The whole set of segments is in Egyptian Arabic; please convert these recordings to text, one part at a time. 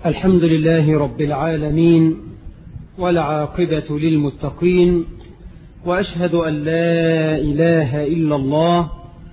الحمد لله رب العالمين والعاقبة للمتقين وأشهد أن لا إله إلا الله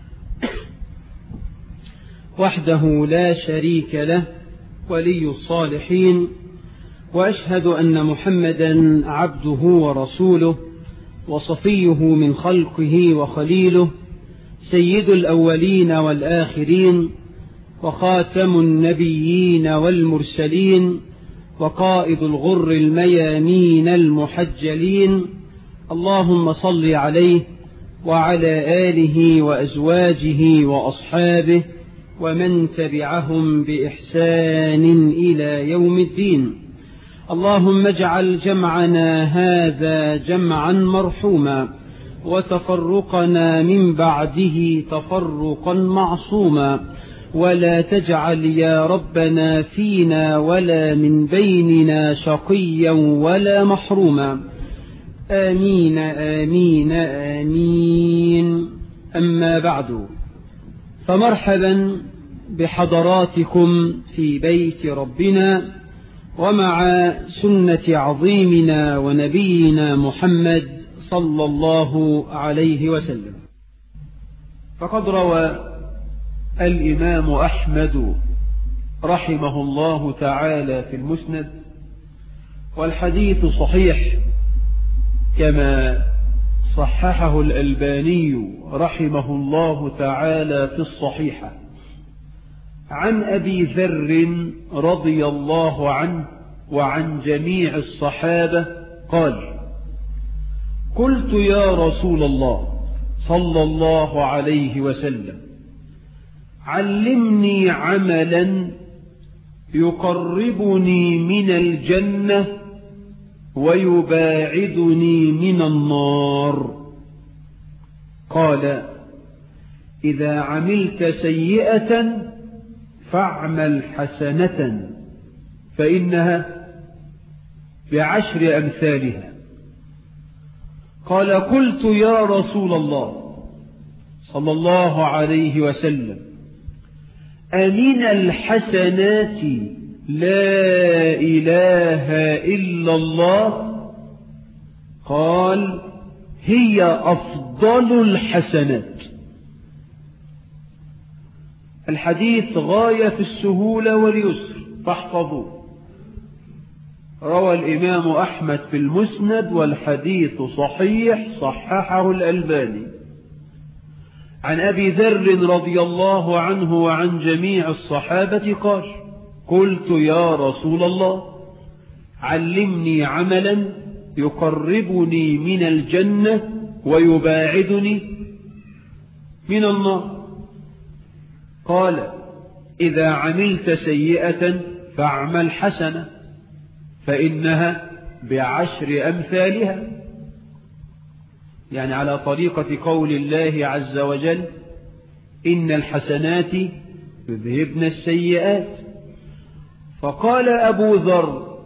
وحده لا شريك له ولي الصالحين وأشهد أن محمدا عبده ورسوله وصفيه من خلقه وخليله سيد الأولين والآخرين وخاتم النبيين والمرسلين وقائد الغر الميامين المحجلين اللهم صل عليه وعلى آله وأزواجه وأصحابه ومن تبعهم بإحسان إلى يوم الدين اللهم اجعل جمعنا هذا جمعا مرحوما وتفرقنا من بعده تفرقا معصوما ولا تجعل يا ربنا فينا ولا من بيننا شقيا ولا محروما آمين آمين آمين أما بعد فمرحبا بحضراتكم في بيت ربنا ومع سنة عظيمنا ونبينا محمد صلى الله عليه وسلم فقد روى الإمام أحمد رحمه الله تعالى في المسند والحديث صحيح كما صححه الألباني رحمه الله تعالى في الصحيحة عن أبي ذر رضي الله عنه وعن جميع الصحابة قال قلت يا رسول الله صلى الله عليه وسلم علمني عملا يقربني من الجنة ويباعدني من النار قال إذا عملت سيئة فاعمل حسنة فإنها بعشر أمثالها قال قلت يا رسول الله صلى الله عليه وسلم أمن الحسنات لا إله إلا الله قال هي أفضل الحسنات الحديث غاية في السهولة واليسر فاحفظوه روى الإمام أحمد في المسند والحديث صحيح صححه الألباني عن أبي ذر رضي الله عنه وعن جميع الصحابة قال قلت يا رسول الله علمني عملا يقربني من الجنة ويباعدني من النار قال إذا عملت سيئة فاعمل حسنة فإنها بعشر أمثالها يعني على طريقة قول الله عز وجل إن الحسنات يذهبن السيئات فقال أبو ذر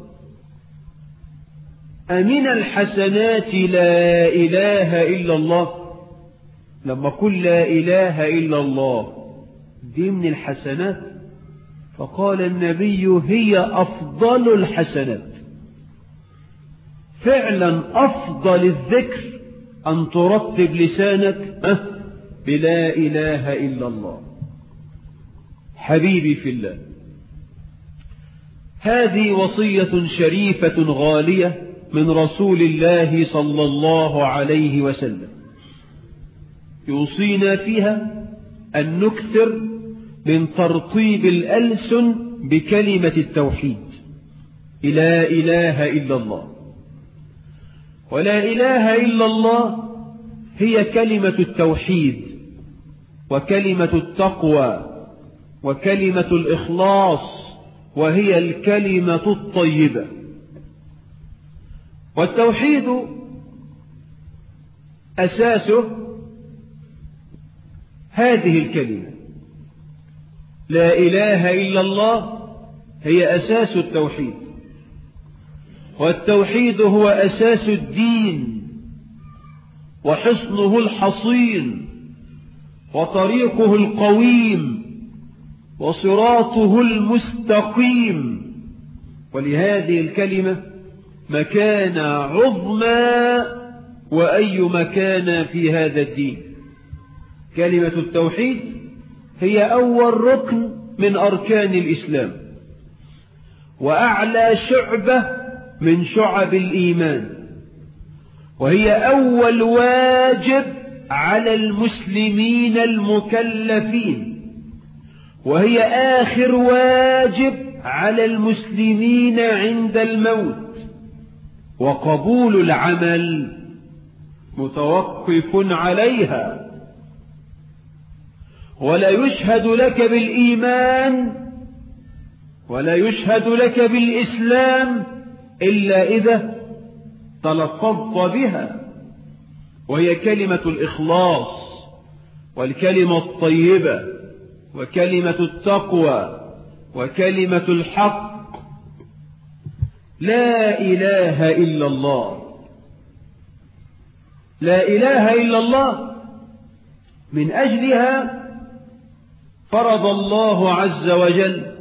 أمن الحسنات لا إله إلا الله لما قل لا إله إلا الله دي من الحسنات فقال النبي هي أفضل الحسنات فعلا أفضل الذكر أن ترتب لسانك بلا إله إلا الله حبيبي في الله هذه وصية شريفة غالية من رسول الله صلى الله عليه وسلم يوصينا فيها أن نكثر من ترطيب الألسن بكلمة التوحيد لا إله إلا الله ولا إله إلا الله هي كلمة التوحيد وكلمة التقوى وكلمة الإخلاص وهي الكلمة الطيبة والتوحيد أساسه هذه الكلمة لا إله إلا الله هي أساس التوحيد والتوحيد هو أساس الدين وحصنه الحصين وطريقه القويم وصراطه المستقيم ولهذه الكلمة مكانة عظمى وأي مكان في هذا الدين كلمة التوحيد هي أول ركن من أركان الإسلام وأعلى شعبة من شعب الإيمان وهي أول واجب على المسلمين المكلفين وهي آخر واجب على المسلمين عند الموت وقبول العمل متوقف عليها ولا يشهد لك بالإيمان ولا يشهد لك بالإسلام إلا إذا تلفظت بها وهي كلمة الإخلاص والكلمة الطيبة وكلمة التقوى وكلمة الحق لا إله إلا الله لا إله إلا الله من أجلها فرض الله عز وجل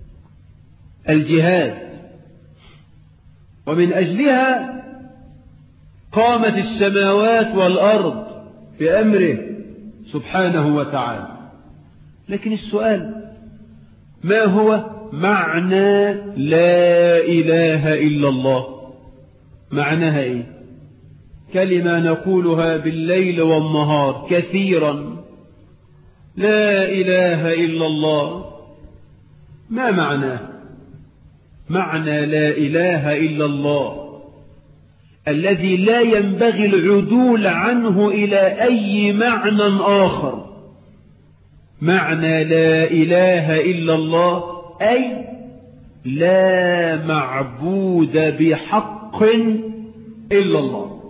الجهاد ومن أجلها قامت السماوات والأرض بأمره سبحانه وتعالى لكن السؤال ما هو معنى لا إله إلا الله معناها إيه كلمة نقولها بالليل والنهار كثيرا لا إله إلا الله ما معناه معنى لا إله إلا الله الذي لا ينبغي العدول عنه إلى أي معنى آخر معنى لا إله إلا الله أي لا معبود بحق إلا الله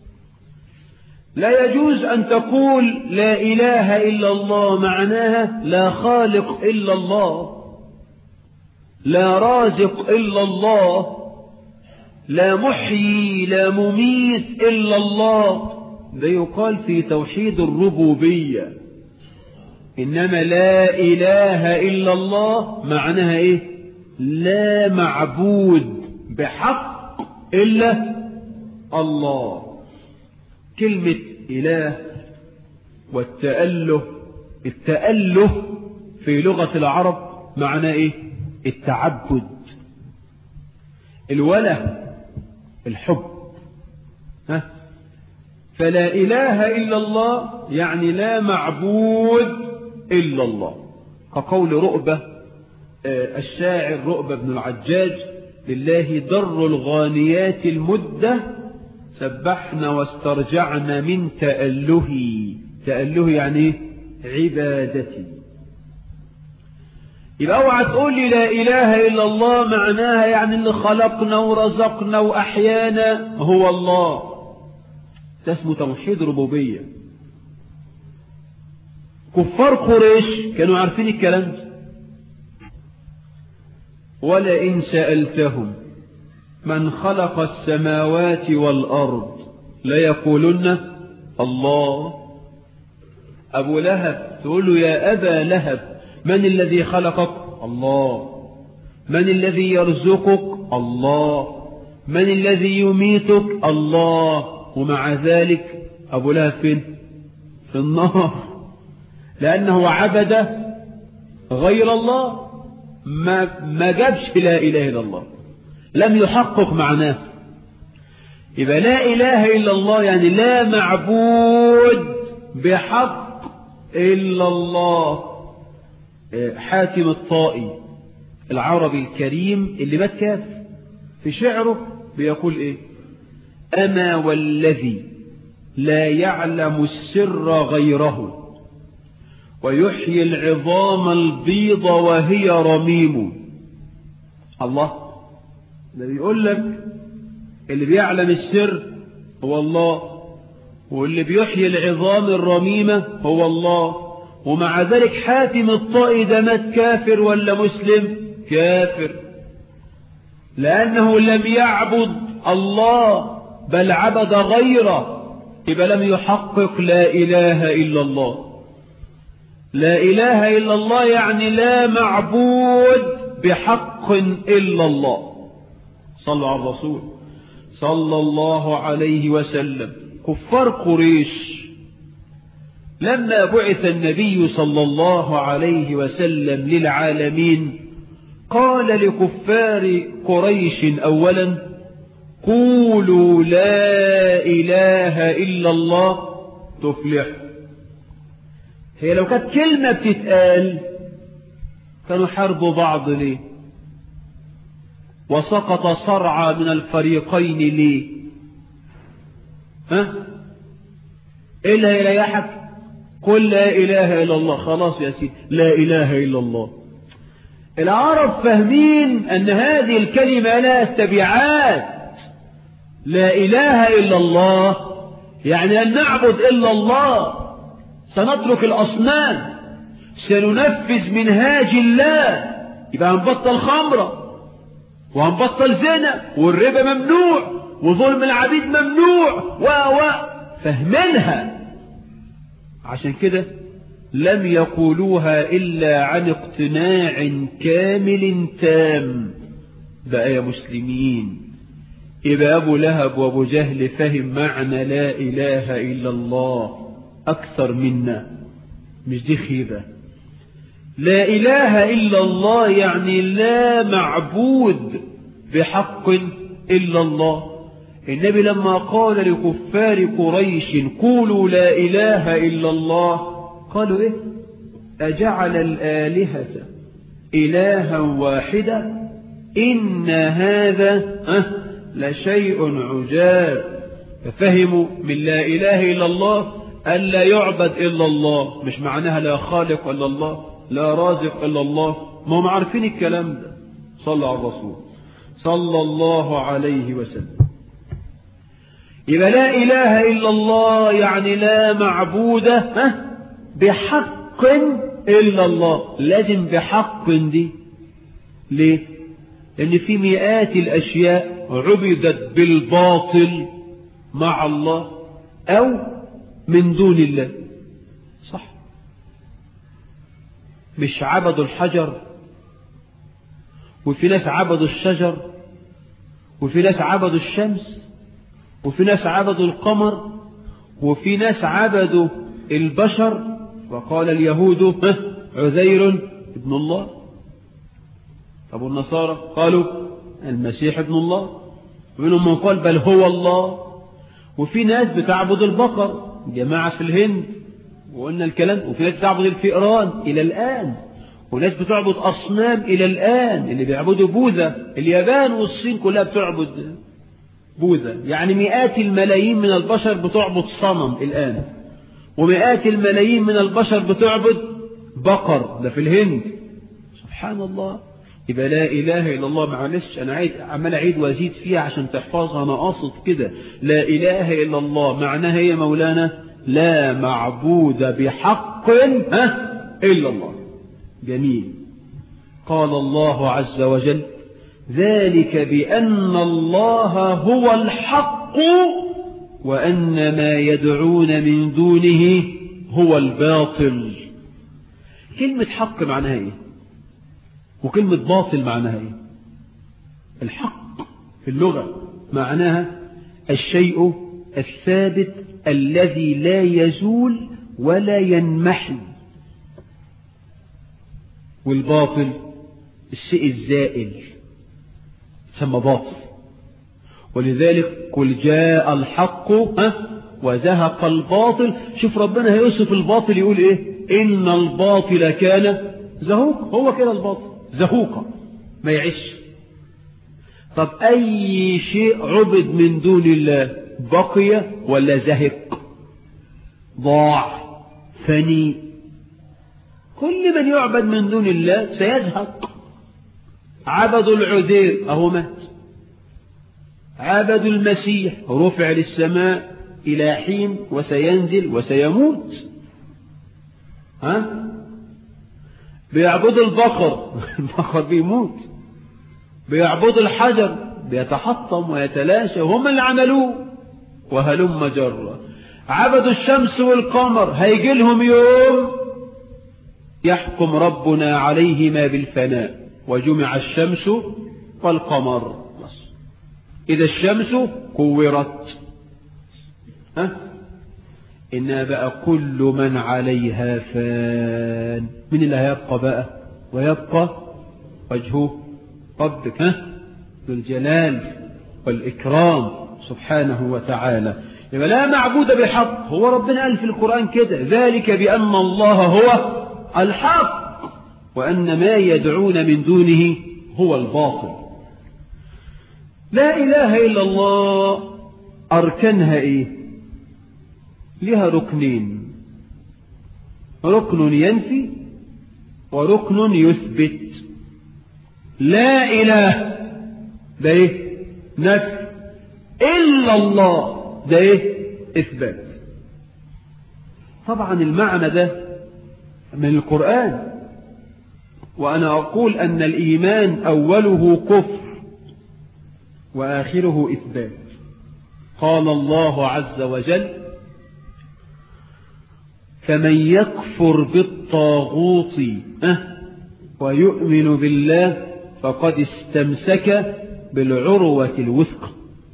لا يجوز أن تقول لا إله إلا الله معناها لا خالق إلا الله لا رازق إلا الله لا محيي لا مميت إلا الله ده يقال في توحيد الربوبية إنما لا إله إلا الله معناها إيه لا معبود بحق إلا الله كلمة إله والتأله التأله في لغة العرب معناه إيه التعبد الوله الحب ها فلا إله إلا الله يعني لا معبود إلا الله كقول رؤبة الشاعر رؤبة بن العجاج لله در الغانيات المدة سبحنا واسترجعنا من تأله تأله يعني عبادتي يبقى اوعى تقول لي لا إله إلا الله معناها يعني اللي خلقنا ورزقنا وأحيانا هو الله ده اسمه توحيد ربوبية كفار قريش كانوا عارفين الكلام ده ولئن سألتهم من خلق السماوات والأرض ليقولن الله أبو لهب تقول له يا أبا لهب من الذي خلقك الله من الذي يرزقك الله من الذي يميتك الله ومع ذلك أبو لهب فين في النار لأنه عبد غير الله ما, ما جابش لا إله إلا الله لم يحقق معناه يبقى لا إله إلا الله يعني لا معبود بحق إلا الله حاتم الطائي العربي الكريم اللي مات كافر في شعره بيقول ايه أما والذي لا يعلم السر غيره ويحيي العظام البيض وهي رميم الله ده بيقول لك اللي بيعلم السر هو الله واللي بيحيي العظام الرميمة هو الله ومع ذلك حاتم الطائي ده مات كافر ولا مسلم كافر لأنه لم يعبد الله بل عبد غيره يبقى لم يحقق لا إله إلا الله لا إله إلا الله يعني لا معبود بحق إلا الله صلوا على الرسول صلى الله عليه وسلم كفار قريش لما بعث النبي صلى الله عليه وسلم للعالمين قال لكفار قريش أولا قولوا لا إله إلا الله تفلح هي لو كانت كلمة بتتقال كانوا حاربوا بعض ليه وسقط صرعى من الفريقين ليه ها ايه اللي هيريحك قل لا اله الا الله خلاص يا سيدي لا اله الا الله العرب فاهمين ان هذه الكلمه لها تبعات لا اله الا الله يعني ان نعبد الا الله سنترك الاصنام سننفذ منهاج الله يبقى هنبطل خمره وهنبطل زنا والربا ممنوع وظلم العبيد ممنوع و و فهمنها عشان كده لم يقولوها إلا عن اقتناع كامل تام بقى يا مسلمين يبقى أبو لهب وأبو جهل فهم معنى لا إله إلا الله أكثر منا مش دي خيبة لا إله إلا الله يعني لا معبود بحق إلا الله النبي لما قال لكفار قريش قولوا لا إله إلا الله قالوا إيه أجعل الآلهة إلها واحدا إن هذا أه لشيء عجاب ففهموا من لا إله إلا الله أن لا يعبد إلا الله مش معناها لا خالق إلا الله لا رازق إلا الله ما هم عارفين الكلام ده صلى على الرسول صلى الله عليه وسلم يبقى لا إله إلا الله يعني لا معبود بحق إلا الله لازم بحق دي ليه لأن في مئات الأشياء عبدت بالباطل مع الله أو من دون الله صح مش عبدوا الحجر وفي ناس عبدوا الشجر وفي ناس عبدوا الشمس وفي ناس عبدوا القمر وفي ناس عبدوا البشر وقال اليهود عزير ابن الله طب النصارى قالوا المسيح ابن الله ومنهم من قال بل هو الله وفي ناس بتعبد البقر جماعة في الهند وقلنا الكلام وفي ناس بتعبد الفئران إلى الآن وناس بتعبد أصنام إلى الآن اللي بيعبدوا بوذا اليابان والصين كلها بتعبد بوذا يعني مئات الملايين من البشر بتعبد صنم الآن ومئات الملايين من البشر بتعبد بقر ده في الهند سبحان الله يبقى لا إله إلا الله معلش أنا عايز عمال أعيد وأزيد فيها عشان تحفظها أنا قاصد كده لا إله إلا الله معناها هي مولانا لا معبود بحق ها إلا الله جميل قال الله عز وجل ذلك بأن الله هو الحق وأن ما يدعون من دونه هو الباطل كلمة حق معناها ايه وكلمة باطل معناها ايه الحق في اللغة معناها الشيء الثابت الذي لا يزول ولا ينمحي والباطل الشيء الزائل يسمى باطل ولذلك قل جاء الحق وزهق الباطل شوف ربنا هيوصف الباطل يقول ايه ان الباطل كان زهوق هو كده الباطل زهوقا ما يعيش طب اي شيء عبد من دون الله بقي ولا زهق ضاع فني كل من يعبد من دون الله سيزهق عبدوا العذير اهو مات عبدوا المسيح رفع للسماء إلى حين وسينزل وسيموت ها بيعبدوا البقر البقر بيموت بيعبدوا الحجر بيتحطم ويتلاشى هم اللي عملوه وهلم جرا عبدوا الشمس والقمر هيجي لهم يوم يحكم ربنا عليهما بالفناء وجمع الشمس والقمر إذا الشمس كورت ها إنها بقى كل من عليها فان من اللي هيبقى بقى ويبقى وجهه ربك ها ذو الجلال والإكرام سبحانه وتعالى يبقى لا معبود بحق هو ربنا قال في القرآن كده ذلك بأن الله هو الحق وأن ما يدعون من دونه هو الباطل لا إله إلا الله أركنها إيه لها ركنين ركن ينفي وركن يثبت لا إله ده إيه نفي إلا الله ده إيه إثبات طبعا المعنى ده من القرآن وأنا أقول أن الإيمان أوله كفر وآخره إثبات قال الله عز وجل فمن يكفر بالطاغوت ويؤمن بالله فقد استمسك بالعروة الوثقى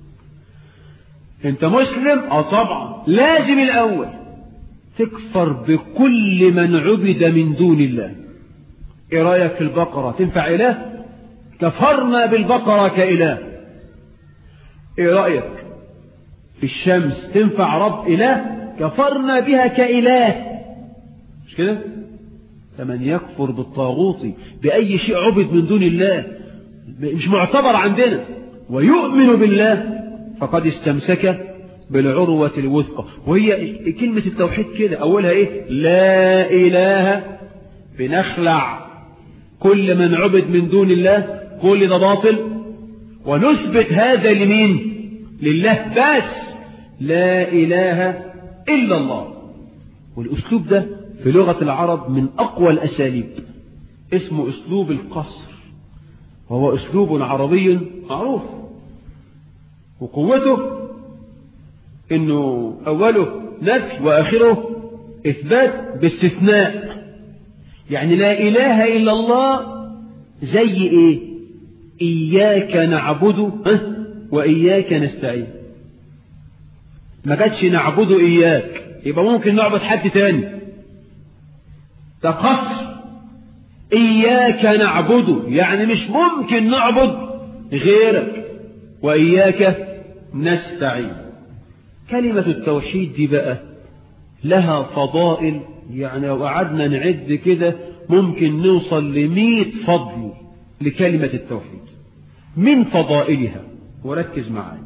انت مسلم اه طبعا لازم الاول تكفر بكل من عبد من دون الله ايه رايك في البقرة تنفع اله كفرنا بالبقرة كاله ايه رأيك في الشمس تنفع رب اله كفرنا بها كاله مش كده فمن يكفر بالطاغوت بأي شيء عبد من دون الله مش معتبر عندنا ويؤمن بالله فقد استمسك بالعروة الوثقى وهي كلمة التوحيد كده أولها إيه لا إله بنخلع كل من عبد من دون الله كل ده باطل ونثبت هذا لمين لله بس لا إله إلا الله والأسلوب ده في لغة العرب من أقوى الأساليب اسمه أسلوب القصر وهو أسلوب عربي معروف وقوته انه اوله نفي واخره اثبات باستثناء يعني لا اله الا الله زي ايه اياك نعبد واياك نستعين ما جاتش نعبد اياك يبقى ممكن نعبد حد تاني ده قصر اياك نعبد يعني مش ممكن نعبد غيرك واياك نستعين كلمة التوحيد دي بقى لها فضائل يعني لو قعدنا نعد كده ممكن نوصل لمئة فضل لكلمة التوحيد من فضائلها وركز معي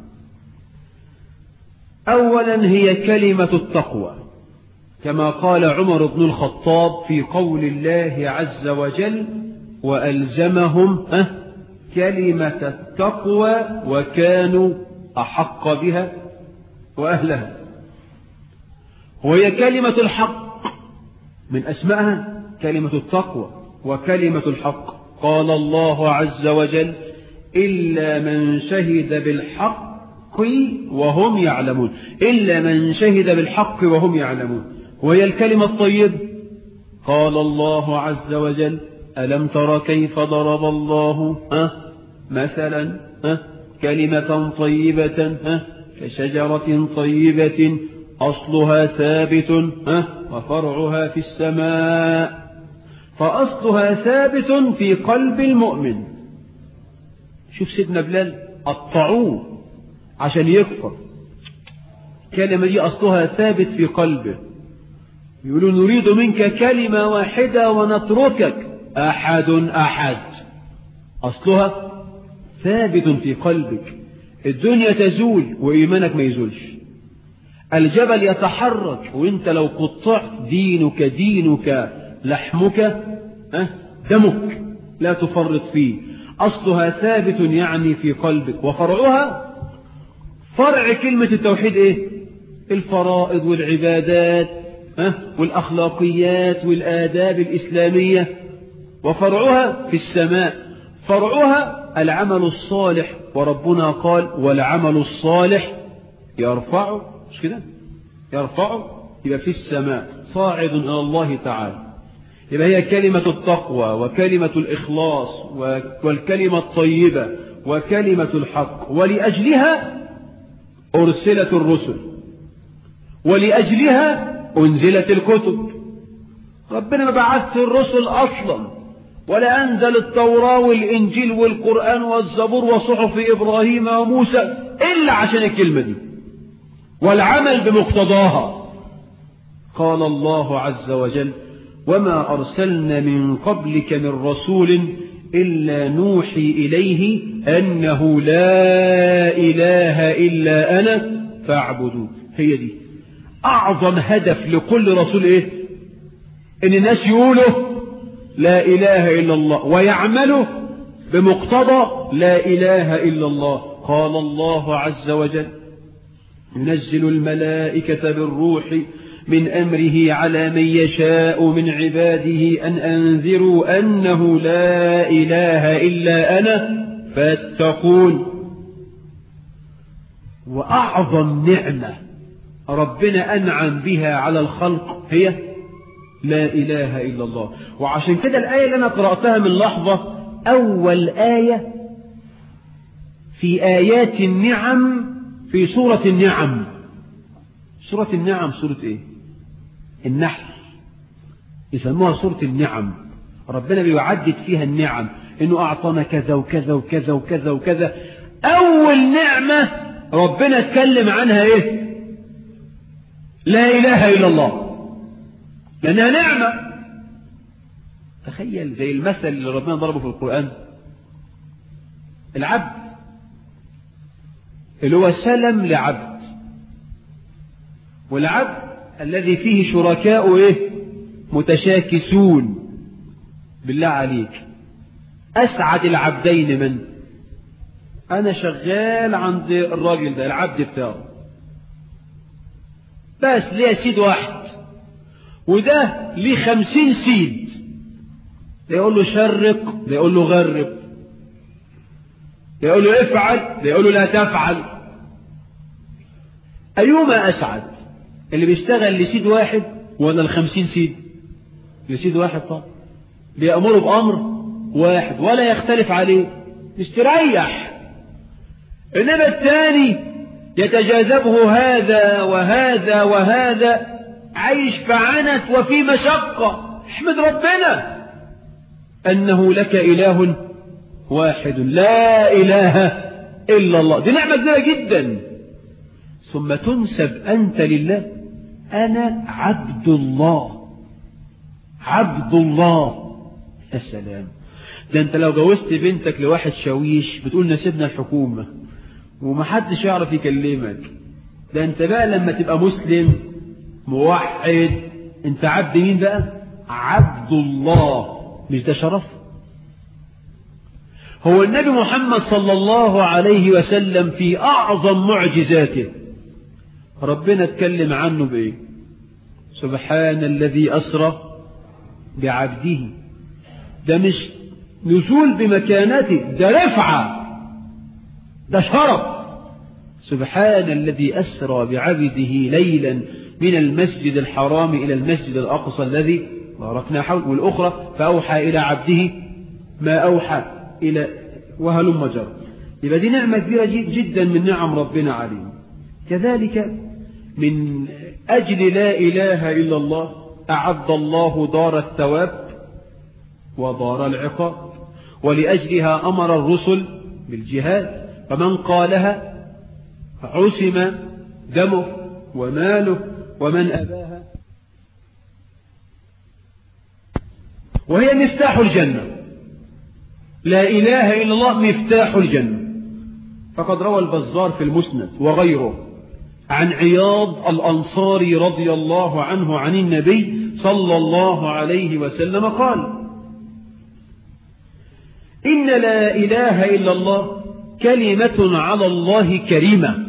أولا هي كلمة التقوى كما قال عمر بن الخطاب في قول الله عز وجل وألزمهم كلمة التقوى وكانوا أحق بها وأهلها وهي كلمة الحق من أسمائها كلمة التقوى وكلمة الحق قال الله عز وجل إلا من شهد بالحق وهم يعلمون إلا من شهد بالحق وهم يعلمون وهي الكلمة الطيبة قال الله عز وجل ألم تر كيف ضرب الله أه مثلا أه كلمة طيبة أه كشجرة طيبة أصلها ثابت أه وفرعها في السماء فأصلها ثابت في قلب المؤمن شوف سيدنا بلال قطعوه عشان يكفر كلمة دي أصلها ثابت في قلبه يقولوا نريد منك كلمة واحدة ونتركك أحد أحد أصلها ثابت في قلبك الدنيا تزول وإيمانك ما يزولش الجبل يتحرك وانت لو قطعت دينك دينك لحمك أه دمك لا تفرط فيه أصلها ثابت يعني في قلبك وفرعها فرع كلمة التوحيد إيه الفرائض والعبادات أه والأخلاقيات والآداب الإسلامية وفرعها في السماء فرعها العمل الصالح وربنا قال والعمل الصالح يرفعه مش كده يرفعه يبقى في السماء صاعد إلى الله تعالى يبقى هي كلمة التقوى وكلمة الإخلاص والكلمة الطيبة وكلمة الحق ولأجلها أرسلت الرسل ولأجلها أنزلت الكتب ربنا ما بعث الرسل أصلا ولا أنزل التوراة والإنجيل والقرآن والزبور وصحف إبراهيم وموسى إلا عشان الكلمة دي والعمل بمقتضاها قال الله عز وجل وما أرسلنا من قبلك من رسول إلا نوحي إليه أنه لا إله إلا أنا فاعبدوا هي دي أعظم هدف لكل رسول إيه إن الناس يقولوا لا إله إلا الله ويعملوا بمقتضى لا إله إلا الله قال الله عز وجل ينزل الملائكة بالروح من أمره على من يشاء من عباده أن أنذروا أنه لا إله إلا أنا فاتقون وأعظم نعمة ربنا أنعم بها على الخلق هي لا إله إلا الله وعشان كده الآية اللي أنا قرأتها من لحظة أول آية في آيات النعم في سورة النعم سورة النعم سورة إيه النحل يسموها سورة النعم ربنا بيعدد فيها النعم إنه أعطانا كذا وكذا وكذا وكذا وكذا أول نعمة ربنا اتكلم عنها إيه لا إله إلا الله لأنها نعمة تخيل زي المثل اللي ربنا ضربه في القرآن العبد اللي هو سلم لعبد والعبد الذي فيه شركاء ايه متشاكسون بالله عليك اسعد العبدين من انا شغال عند الراجل ده العبد بتاعه بس ليه سيد واحد وده ليه خمسين سيد ده يقول له شرق ده يقول له غرب ده يقول له افعل ده يقول له لا تفعل أيهما أسعد اللي بيشتغل لسيد واحد ولا الخمسين سيد لسيد واحد طبعا بيأمره بأمر واحد ولا يختلف عليه مستريح إنما الثاني يتجاذبه هذا وهذا وهذا عايش في عنت وفي مشقة احمد ربنا أنه لك إله واحد لا إله إلا الله دي نعمة كبيرة جدا ثم تنسب أنت لله أنا عبد الله عبد الله يا سلام ده أنت لو جوزت بنتك لواحد شويش بتقول نسيبنا الحكومة ومحدش يعرف يكلمك ده أنت بقى لما تبقى مسلم موحد أنت عبد مين بقى عبد الله مش ده شرف هو النبي محمد صلى الله عليه وسلم في أعظم معجزاته ربنا اتكلم عنه بإيه سبحان الذي أسرى بعبده ده مش نزول بمكانته ده رفعة ده شرف سبحان الذي أسرى بعبده ليلا من المسجد الحرام إلى المسجد الأقصى الذي باركنا حول والأخرى فأوحى إلى عبده ما أوحى إلى وهلم جر يبقى دي نعمة كبيرة جدا من نعم ربنا علينا كذلك من أجل لا إله إلا الله أعد الله دار الثواب ودار العقاب ولأجلها أمر الرسل بالجهاد فمن قالها عسم دمه وماله ومن أباها وهي مفتاح الجنة لا إله إلا الله مفتاح الجنة فقد روى البزار في المسند وغيره عن عياض الأنصاري رضي الله عنه عن النبي صلى الله عليه وسلم قال إن لا إله إلا الله كلمة على الله كريمة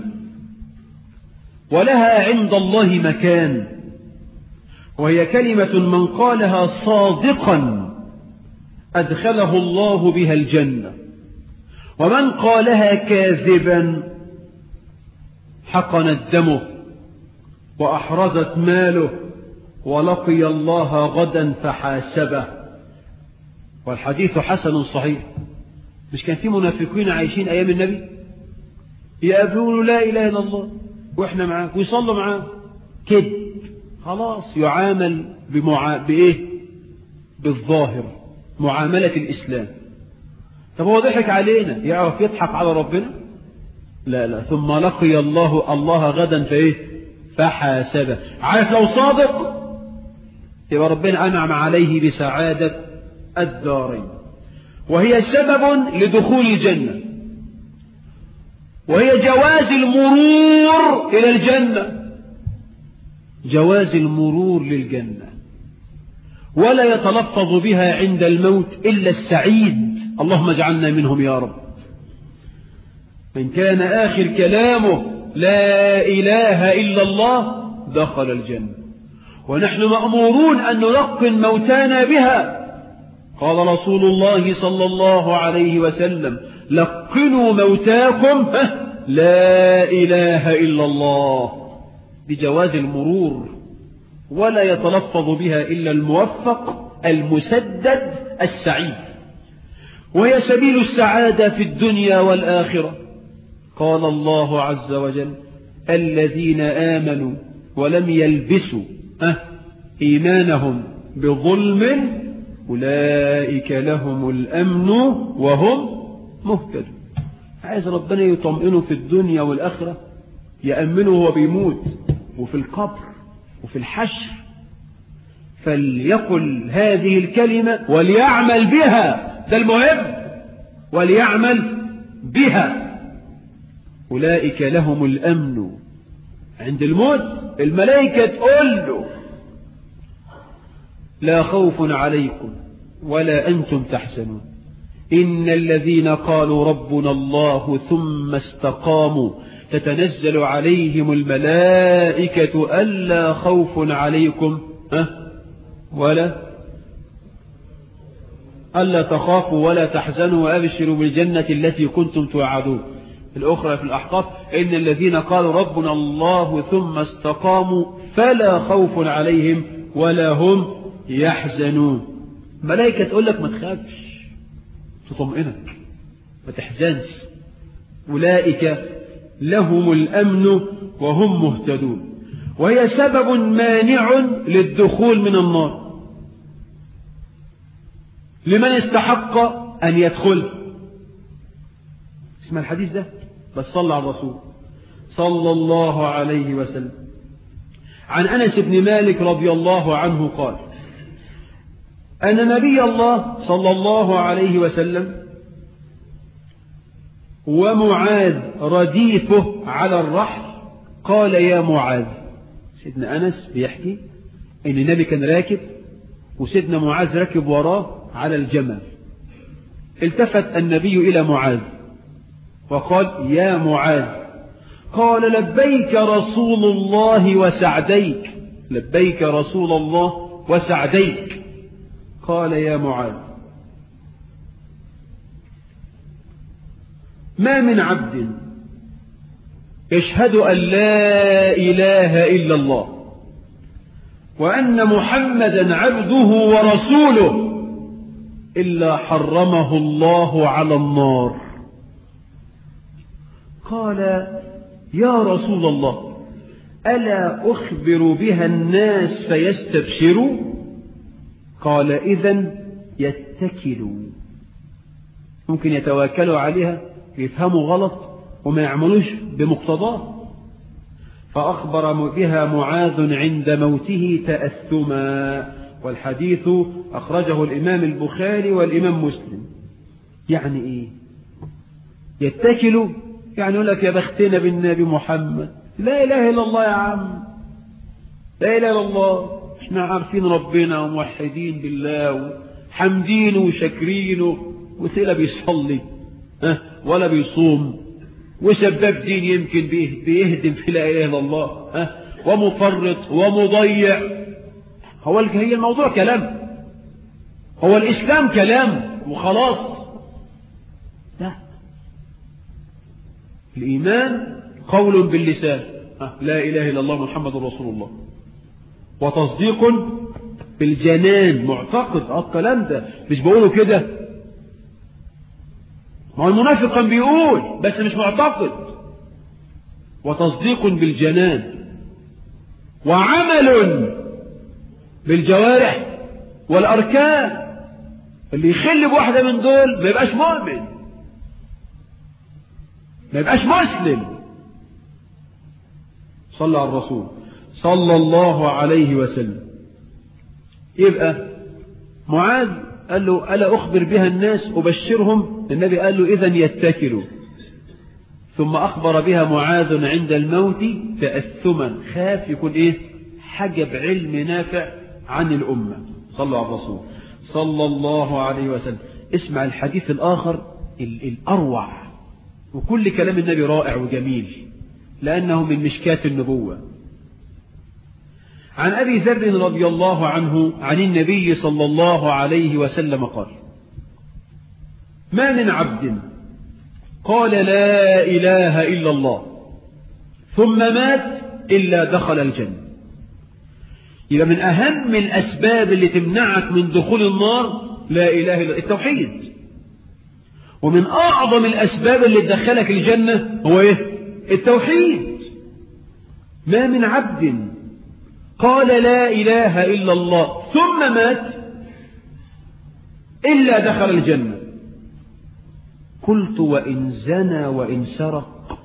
ولها عند الله مكان وهي كلمة من قالها صادقا أدخله الله بها الجنة ومن قالها كاذبا حقنت دمه وأحرزت ماله ولقي الله غدا فحاسبه والحديث حسن صحيح مش كان في منافقين عايشين أيام النبي يقولوا لا إله إلا الله وإحنا معاه ويصلوا معاه كده خلاص يعامل بمعا... بإيه بالظاهر معاملة الإسلام طب هو ضحك علينا يعرف يضحك على ربنا لا لا ثم لقي الله الله غدا فإيه فحاسبه عارف لو صادق يبقى ربنا أنعم عليه بسعادة الدارين وهي سبب لدخول الجنة وهي جواز المرور إلى الجنة جواز المرور للجنة ولا يتلفظ بها عند الموت إلا السعيد اللهم اجعلنا منهم يا رب من كان آخر كلامه لا إله إلا الله دخل الجنة ونحن مأمورون أن نلقن موتانا بها قال رسول الله صلى الله عليه وسلم لقنوا موتاكم لا إله إلا الله بجواز المرور ولا يتلفظ بها إلا الموفق المسدد السعيد وهي سبيل السعادة في الدنيا والآخرة قال الله عز وجل الذين آمنوا ولم يلبسوا إيمانهم بظلم أولئك لهم الأمن وهم مهتدون عايز ربنا يطمئنه في الدنيا والآخرة يأمنه وهو بيموت وفي القبر وفي الحشر فليقل هذه الكلمة وليعمل بها ده المهم وليعمل بها أولئك لهم الأمن عند الموت الملائكة تقول له لا خوف عليكم ولا أنتم تحزنون إن الذين قالوا ربنا الله ثم استقاموا تتنزل عليهم الملائكة ألا خوف عليكم أه؟ ولا ألا تخافوا ولا تحزنوا وأبشروا بالجنة التي كنتم توعدون الأخرى في الأحقاف إن الذين قالوا ربنا الله ثم استقاموا فلا خوف عليهم ولا هم يحزنون ملائكة تقول لك ما تخافش تطمئنك ما تحزنش أولئك لهم الأمن وهم مهتدون وهي سبب مانع للدخول من النار لمن استحق أن يدخل اسم الحديث ده بس صلى على الرسول صلى الله عليه وسلم عن أنس بن مالك رضي الله عنه قال أن نبي الله صلى الله عليه وسلم ومعاذ رديفه على الرحل قال يا معاذ سيدنا أنس بيحكي أن النبي كان راكب وسيدنا معاذ راكب وراه على الجمل التفت النبي إلى معاذ وقال يا معاذ قال لبيك رسول الله وسعديك لبيك رسول الله وسعديك قال يا معاذ ما من عبد يشهد أن لا إله إلا الله وأن محمدا عبده ورسوله إلا حرمه الله على النار قال يا رسول الله ألا أخبر بها الناس فيستبشروا قال إذا يتكلوا ممكن يتواكلوا عليها يفهموا غلط وما يعملوش بمقتضاه فأخبر بها معاذ عند موته تأثما والحديث أخرجه الإمام البخاري والإمام مسلم يعني إيه يتكلوا يعني يقول لك يا بختنا بالنبي محمد لا إله إلا الله يا عم لا إله إلا الله احنا عارفين ربنا وموحدين بالله وحمدين وشاكرينه وسيلة بيصلي ها ولا بيصوم وسباب دين يمكن بيهدم في لا إله إلا الله ها ومفرط ومضيع هو هي الموضوع كلام هو الإسلام كلام وخلاص لا الإيمان قول باللسان لا إله إلا الله محمد رسول الله وتصديق بالجنان معتقد اه الكلام ده مش بقوله كده ما هو المنافق كان بيقول بس مش معتقد وتصديق بالجنان وعمل بالجوارح والأركان اللي يخل بواحدة من دول ما يبقاش مؤمن ما يبقاش مسلم صلى على الرسول صلى الله عليه وسلم يبقى معاذ قال له ألا أخبر بها الناس أبشرهم النبي قال له إذا يتكلوا ثم أخبر بها معاذ عند الموت تأثما خاف يكون إيه حجب علم نافع عن الأمة صلى على الرسول صلى الله عليه وسلم اسمع الحديث الآخر الأروع وكل كلام النبي رائع وجميل لأنه من مشكات النبوة عن أبي ذر رضي الله عنه عن النبي صلى الله عليه وسلم قال ما من عبد قال لا إله إلا الله ثم مات إلا دخل الجنة يبقى من أهم الأسباب اللي تمنعك من دخول النار لا إله إلا التوحيد ومن أعظم الأسباب اللي تدخلك الجنة هو إيه التوحيد ما من عبد قال لا إله إلا الله ثم مات إلا دخل الجنة قلت وإن زنى وإن سرق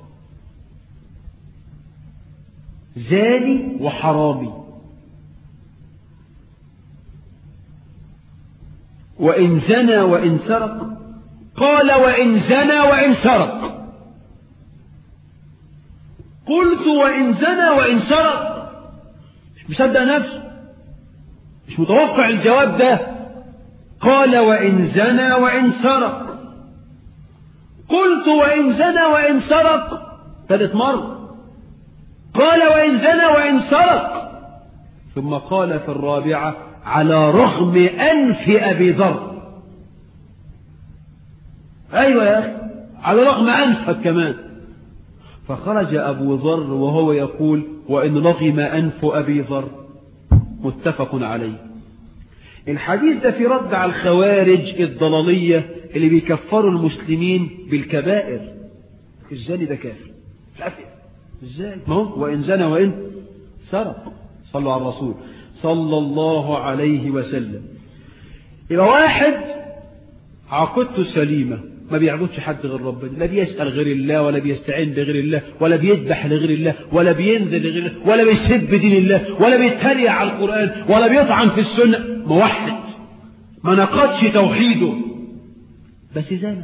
زاني وحرامي وإن زنى وإن سرق قال وإن زنى وإن سرق قلت وإن زنى وإن سرق مش مصدق نفسه مش متوقع الجواب ده قال وإن زنى وإن سرق قلت وإن زنى وإن سرق ثالث مرة قال وإن زنى وإن سرق ثم قال في الرابعة على رغم أنف أبي ذر أيوة يا أخي على رغم أنفك كمان فخرج أبو ذر وهو يقول وإن رغم أنف أبي ذر متفق عليه الحديث ده في رد على الخوارج الضلالية اللي بيكفروا المسلمين بالكبائر الزاني ده كافر كافر ازاي ما هو وإن زنى وإن سرق صلوا على الرسول صلى الله عليه وسلم يبقى واحد عقيدته سليمة ما بيعبدش حد غير ربنا لا بيسأل غير الله ولا بيستعين بغير الله ولا بيذبح لغير الله ولا بينزل لغير الله ولا بيسب دين الله ولا بيتريق على القرآن ولا بيطعن في السنة موحد ما نقضش توحيده بس زنا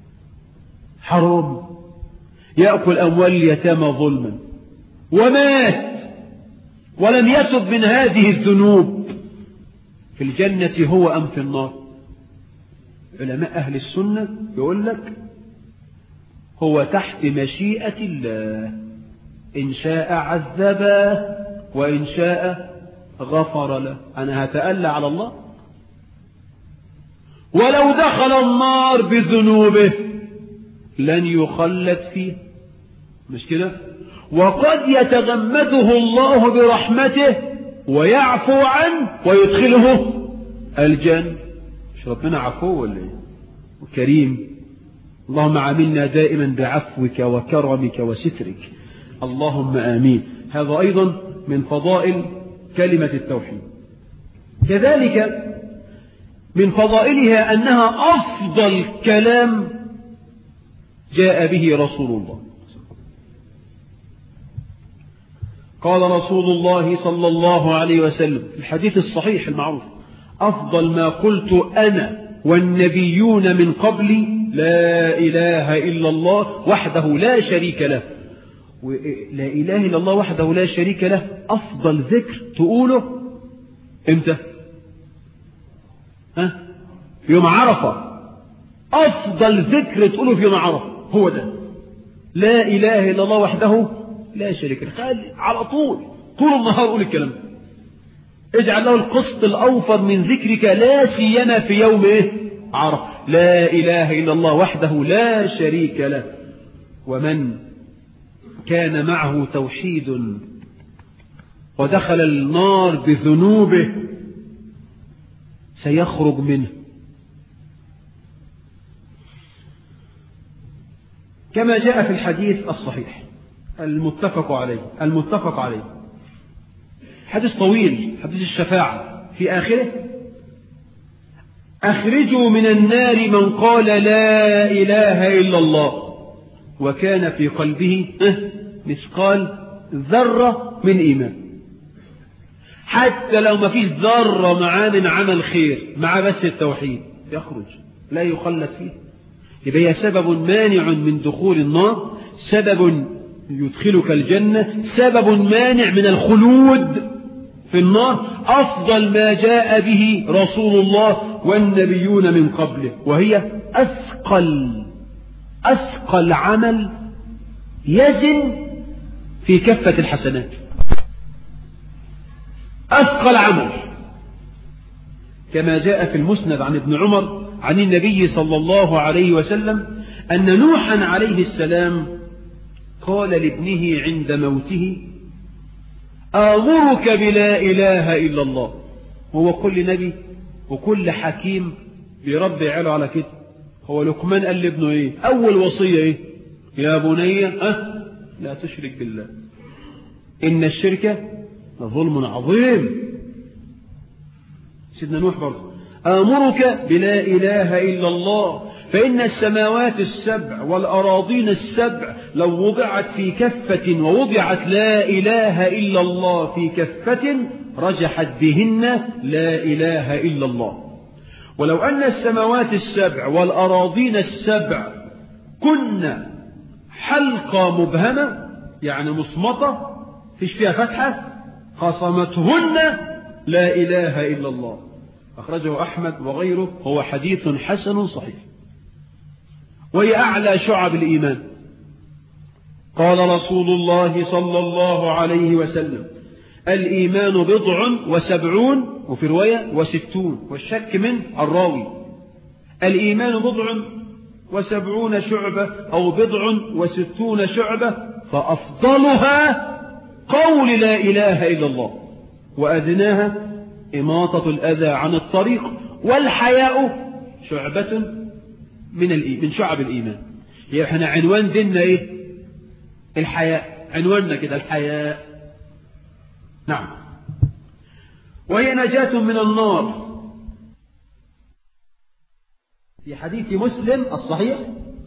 حرام يأكل أموال اليتامى ظلما ومات ولم يتب من هذه الذنوب في الجنة هو أم في النار علماء أهل السنة يقول لك هو تحت مشيئة الله إن شاء عذبه وإن شاء غفر له أنا هتألى على الله ولو دخل النار بذنوبه لن يخلد فيه مش كده وقد يتغمده الله برحمته ويعفو عنه ويدخله الجنة مش ربنا عفو ولا ايه وكريم اللهم عاملنا دائما بعفوك وكرمك وسترك اللهم آمين هذا أيضا من فضائل كلمة التوحيد كذلك من فضائلها أنها أفضل كلام جاء به رسول الله قال رسول الله صلى الله عليه وسلم في الحديث الصحيح المعروف أفضل ما قلت أنا والنبيون من قبلي لا إله إلا الله وحده لا شريك له لا إله إلا الله وحده لا شريك له أفضل ذكر تقوله إمتى ها في يوم عرفة أفضل ذكر تقوله في يوم عرفة هو ده لا إله إلا الله وحده لا شريك له خلي على طول طول النهار قول الكلام اجعل له القسط الأوفر من ذكرك لا سيما في يوم إيه؟ عرفة لا إله إلا الله وحده لا شريك له ومن كان معه توحيد ودخل النار بذنوبه سيخرج منه كما جاء في الحديث الصحيح المتفق عليه المتفق عليه حديث طويل حديث الشفاعة في آخره أخرجوا من النار من قال لا إله إلا الله وكان في قلبه مثقال ذرة من إيمان حتى لو ما فيش ذرة معاه من عمل خير مع بس التوحيد يخرج لا يخلد فيه يبقى هي سبب مانع من دخول النار سبب يدخلك الجنة سبب مانع من الخلود في النار أفضل ما جاء به رسول الله والنبيون من قبله وهي أثقل أثقل عمل يزن في كفة الحسنات أثقل عمل كما جاء في المسند عن ابن عمر عن النبي صلى الله عليه وسلم أن نوحا عليه السلام قال لابنه عند موته آمرك بلا إله إلا الله هو كل نبي وكل حكيم بيربي عياله على كده هو لقمان قال لابنه ايه أول وصية ايه يا بني أه لا تشرك بالله إن الشرك لظلم عظيم سيدنا نوح برضه آمرك بلا إله إلا الله فإن السماوات السبع والأراضين السبع لو وضعت في كفة ووضعت لا إله إلا الله في كفة رجحت بهن لا إله إلا الله ولو أن السماوات السبع والأراضين السبع كن حلقة مبهمة يعني مصمطة فيش فيها فتحة خصمتهن لا إله إلا الله أخرجه أحمد وغيره هو حديث حسن صحيح وهي أعلى شعب الإيمان قال رسول الله صلى الله عليه وسلم الإيمان بضع وسبعون وفي رواية وستون والشك من الراوي الإيمان بضع وسبعون شعبة أو بضع وستون شعبة فأفضلها قول لا إله إلا الله وأدناها إماطة الأذى عن الطريق والحياء شعبة من من شعب الإيمان يعني احنا عنوان ديننا إيه الحياء عنواننا كده الحياء نعم وهي نجاة من النار في حديث مسلم الصحيح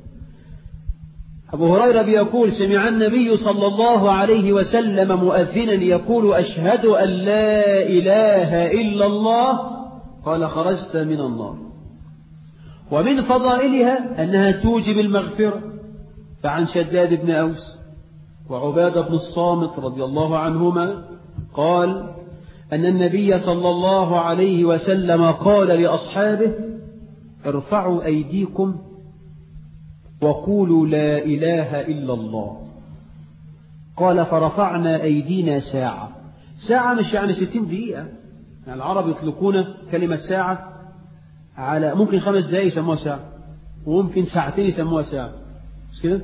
أبو هريرة بيقول سمع النبي صلى الله عليه وسلم مؤذنا يقول أشهد أن لا إله إلا الله قال خرجت من النار ومن فضائلها أنها توجب المغفرة فعن شداد بن أوس وعبادة بن الصامت رضي الله عنهما قال أن النبي صلى الله عليه وسلم قال لأصحابه ارفعوا أيديكم وقولوا لا إله إلا الله قال فرفعنا أيدينا ساعة ساعة مش يعني ستين دقيقة يعني العرب يطلقون كلمة ساعة على ممكن خمس دقائق يسموها ساعة وممكن ساعتين يسموها ساعة مش كده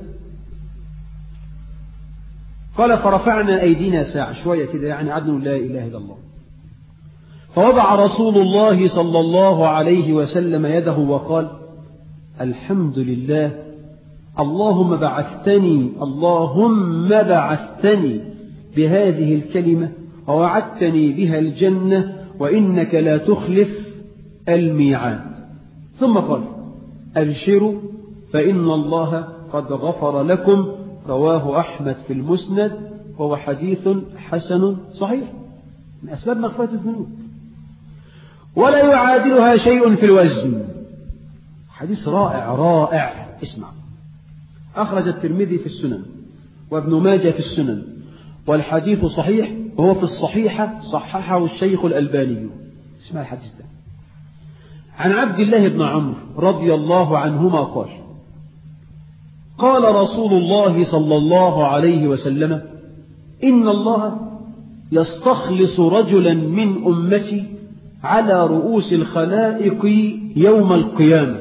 قال فرفعنا أيدينا ساعة شوية كده يعني عدنا لا إله إلا الله فوضع رسول الله صلى الله عليه وسلم يده وقال الحمد لله اللهم بعثتني اللهم بعثتني بهذه الكلمة ووعدتني بها الجنة وإنك لا تخلف الميعاد ثم قال أبشروا فإن الله قد غفر لكم رواه أحمد في المسند وهو حديث حسن صحيح من أسباب مغفرة الذنوب ولا يعادلها شيء في الوزن حديث رائع رائع اسمع أخرج الترمذي في السنن وابن ماجه في السنن والحديث صحيح وهو في الصحيحة صححه الشيخ الألباني اسمع الحديث ده عن عبد الله بن عمرو رضي الله عنهما قال قال رسول الله صلى الله عليه وسلم إن الله يستخلص رجلا من أمتي على رؤوس الخلائق يوم القيامة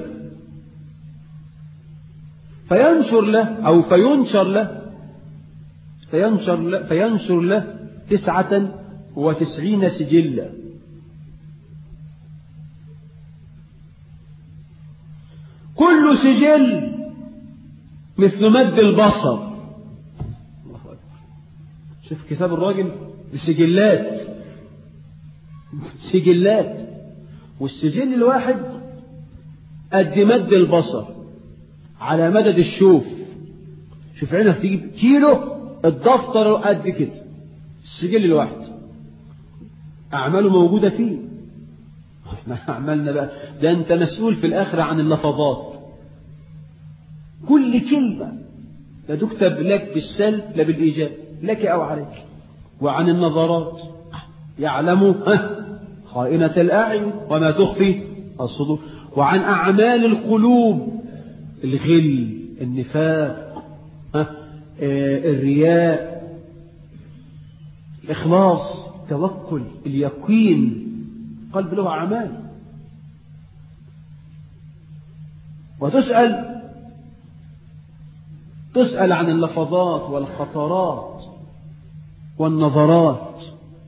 فينشر له أو فينشر له فينشر له, فينشر له تسعة وتسعين سجلا كل سجل مثل مد البصر الله أكبر شوف كتاب الراجل السجلات سجلات والسجل الواحد قد مد البصر على مدد الشوف شوف عينك تجيب كيلو الدفتر قد كده السجل الواحد أعماله موجودة فيه احنا عملنا بقى ده أنت مسؤول في الآخرة عن اللفظات كل كلمة لا تكتب لك بالسلب لا بالإيجاب لك أو عليك وعن النظرات يعلم خائنة الأعين وما تخفي الصدور وعن أعمال القلوب الغل النفاق الرياء الإخلاص التوكل اليقين قلب له أعمال وتسأل تسأل عن اللفظات والخطرات والنظرات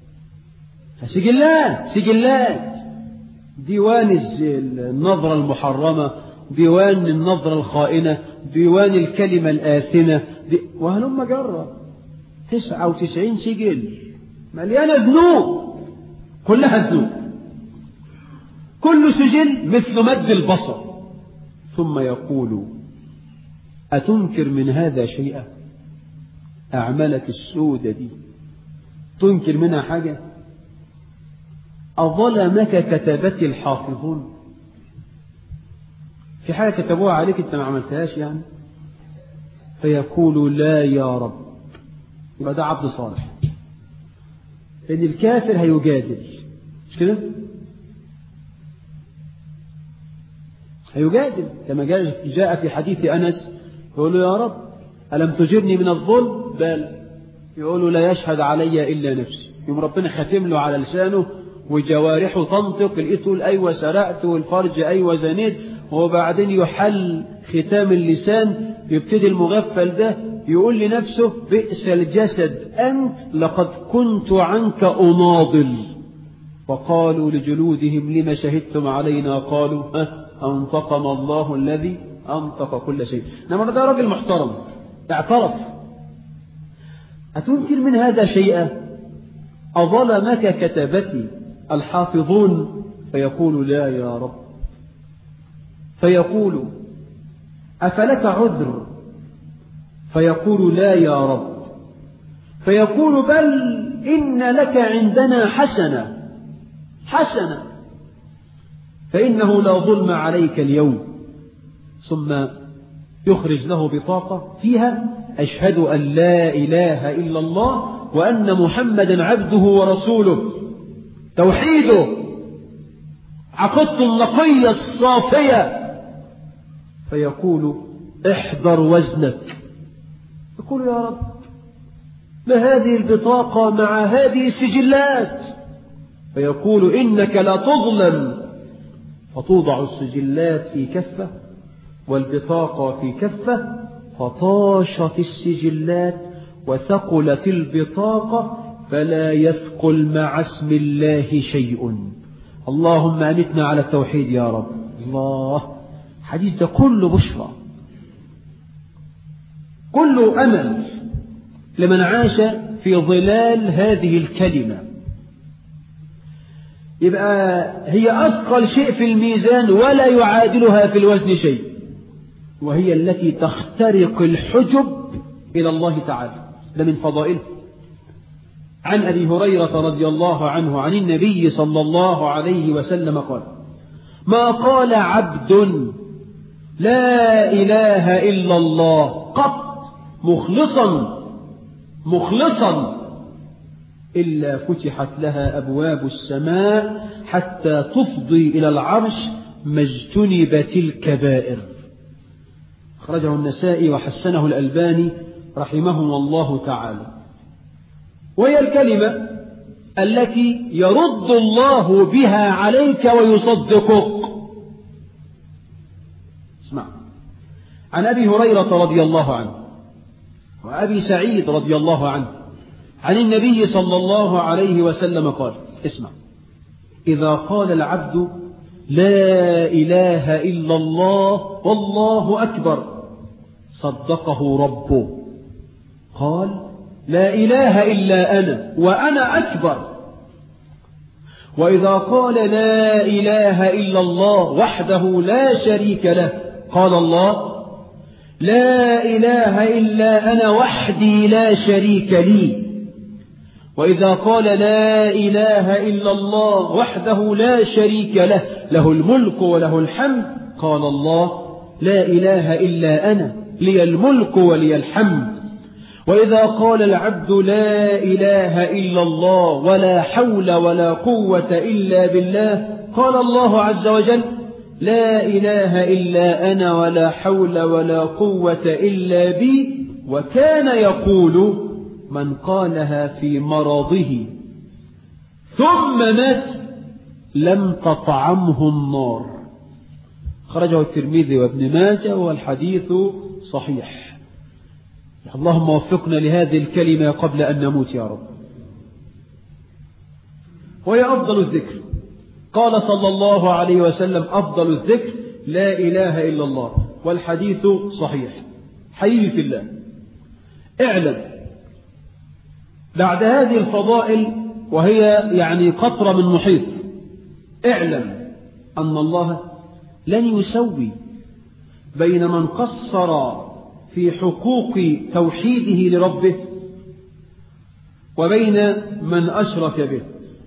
سجلات سجلات ديوان النظرة المحرمة ديوان النظرة الخائنة ديوان الكلمة الآثنة دي وهلم جرة تسعة وتسعين سجل مليانة ذنوب كلها ذنوب كل سجل مثل مد البصر ثم يقول أتنكر من هذا شيئا أعمالك السودة دي تنكر منها حاجة أظلمك كتبتي الحافظون في حاجة كتبوها عليك أنت ما عملتهاش يعني فيقول لا يا رب يبقى ده عبد صالح لأن الكافر هيجادل مش كده هيجادل كما جاء في حديث أنس يقول له يا رب ألم تجرني من الظلم بل يقول له لا يشهد علي إلا نفسي يوم ربنا ختم له على لسانه وجوارحه تنطق لقيت تقول أيوة سرقت والفرج أيوة زنيت وبعدين يحل ختام اللسان يبتدي المغفل ده يقول لنفسه بئس الجسد أنت لقد كنت عنك أناضل وقالوا لجلودهم لما شهدتم علينا قالوا ها أنطقنا الله الذي أنطق كل شيء إنما ده راجل محترم اعترف أتنكر من هذا شيئا أظلمك كتبتي الحافظون فيقول لا يا رب فيقول أفلك عذر فيقول لا يا رب فيقول بل إن لك عندنا حسنة حسنة فإنه لا ظلم عليك اليوم ثم يخرج له بطاقة فيها أشهد أن لا إله إلا الله وأن محمدا عبده ورسوله توحيده عقدت النقية الصافية فيقول احضر وزنك يقول يا رب ما هذه البطاقة مع هذه السجلات فيقول إنك لا تظلم فتوضع السجلات في كفة والبطاقة في كفة فطاشت السجلات وثقلت البطاقة فلا يثقل مع اسم الله شيء اللهم أمتنا على التوحيد يا رب الله حديث ده كله بشرى كله أمل لمن عاش في ظلال هذه الكلمة يبقى هي أثقل شيء في الميزان ولا يعادلها في الوزن شيء وهي التي تخترق الحجب إلى الله تعالى ده من فضائله عن أبي هريرة رضي الله عنه عن النبي صلى الله عليه وسلم قال ما قال عبد لا إله إلا الله قط مخلصا مخلصا إلا فتحت لها أبواب السماء حتى تفضي إلى العرش ما اجتنبت الكبائر أخرجه النسائي وحسنه الألباني رحمهم الله تعالى وهي الكلمة التي يرد الله بها عليك ويصدقك اسمع عن أبي هريرة رضي الله عنه وأبي سعيد رضي الله عنه عن النبي صلى الله عليه وسلم قال اسمع إذا قال العبد لا إله إلا الله والله أكبر صدقه ربه قال لا إله إلا أنا وأنا أكبر وإذا قال لا إله إلا الله وحده لا شريك له قال الله لا إله إلا أنا وحدي لا شريك لي وإذا قال لا إله إلا الله وحده لا شريك له له الملك وله الحمد قال الله لا إله إلا أنا لي الملك ولي الحمد وإذا قال العبد لا إله إلا الله ولا حول ولا قوة إلا بالله قال الله عز وجل لا إله إلا أنا ولا حول ولا قوة إلا بي وكان يقول من قالها في مرضه ثم مات لم تطعمه النار خرجه الترمذي وابن ماجه والحديث صحيح اللهم وفقنا لهذه الكلمة قبل أن نموت يا رب وهي أفضل الذكر قال صلى الله عليه وسلم أفضل الذكر لا إله إلا الله والحديث صحيح حي في الله اعلم بعد هذه الفضائل وهي يعني قطرة من محيط اعلم أن الله لن يسوي بين من قصر في حقوق توحيده لربه وبين من أشرك به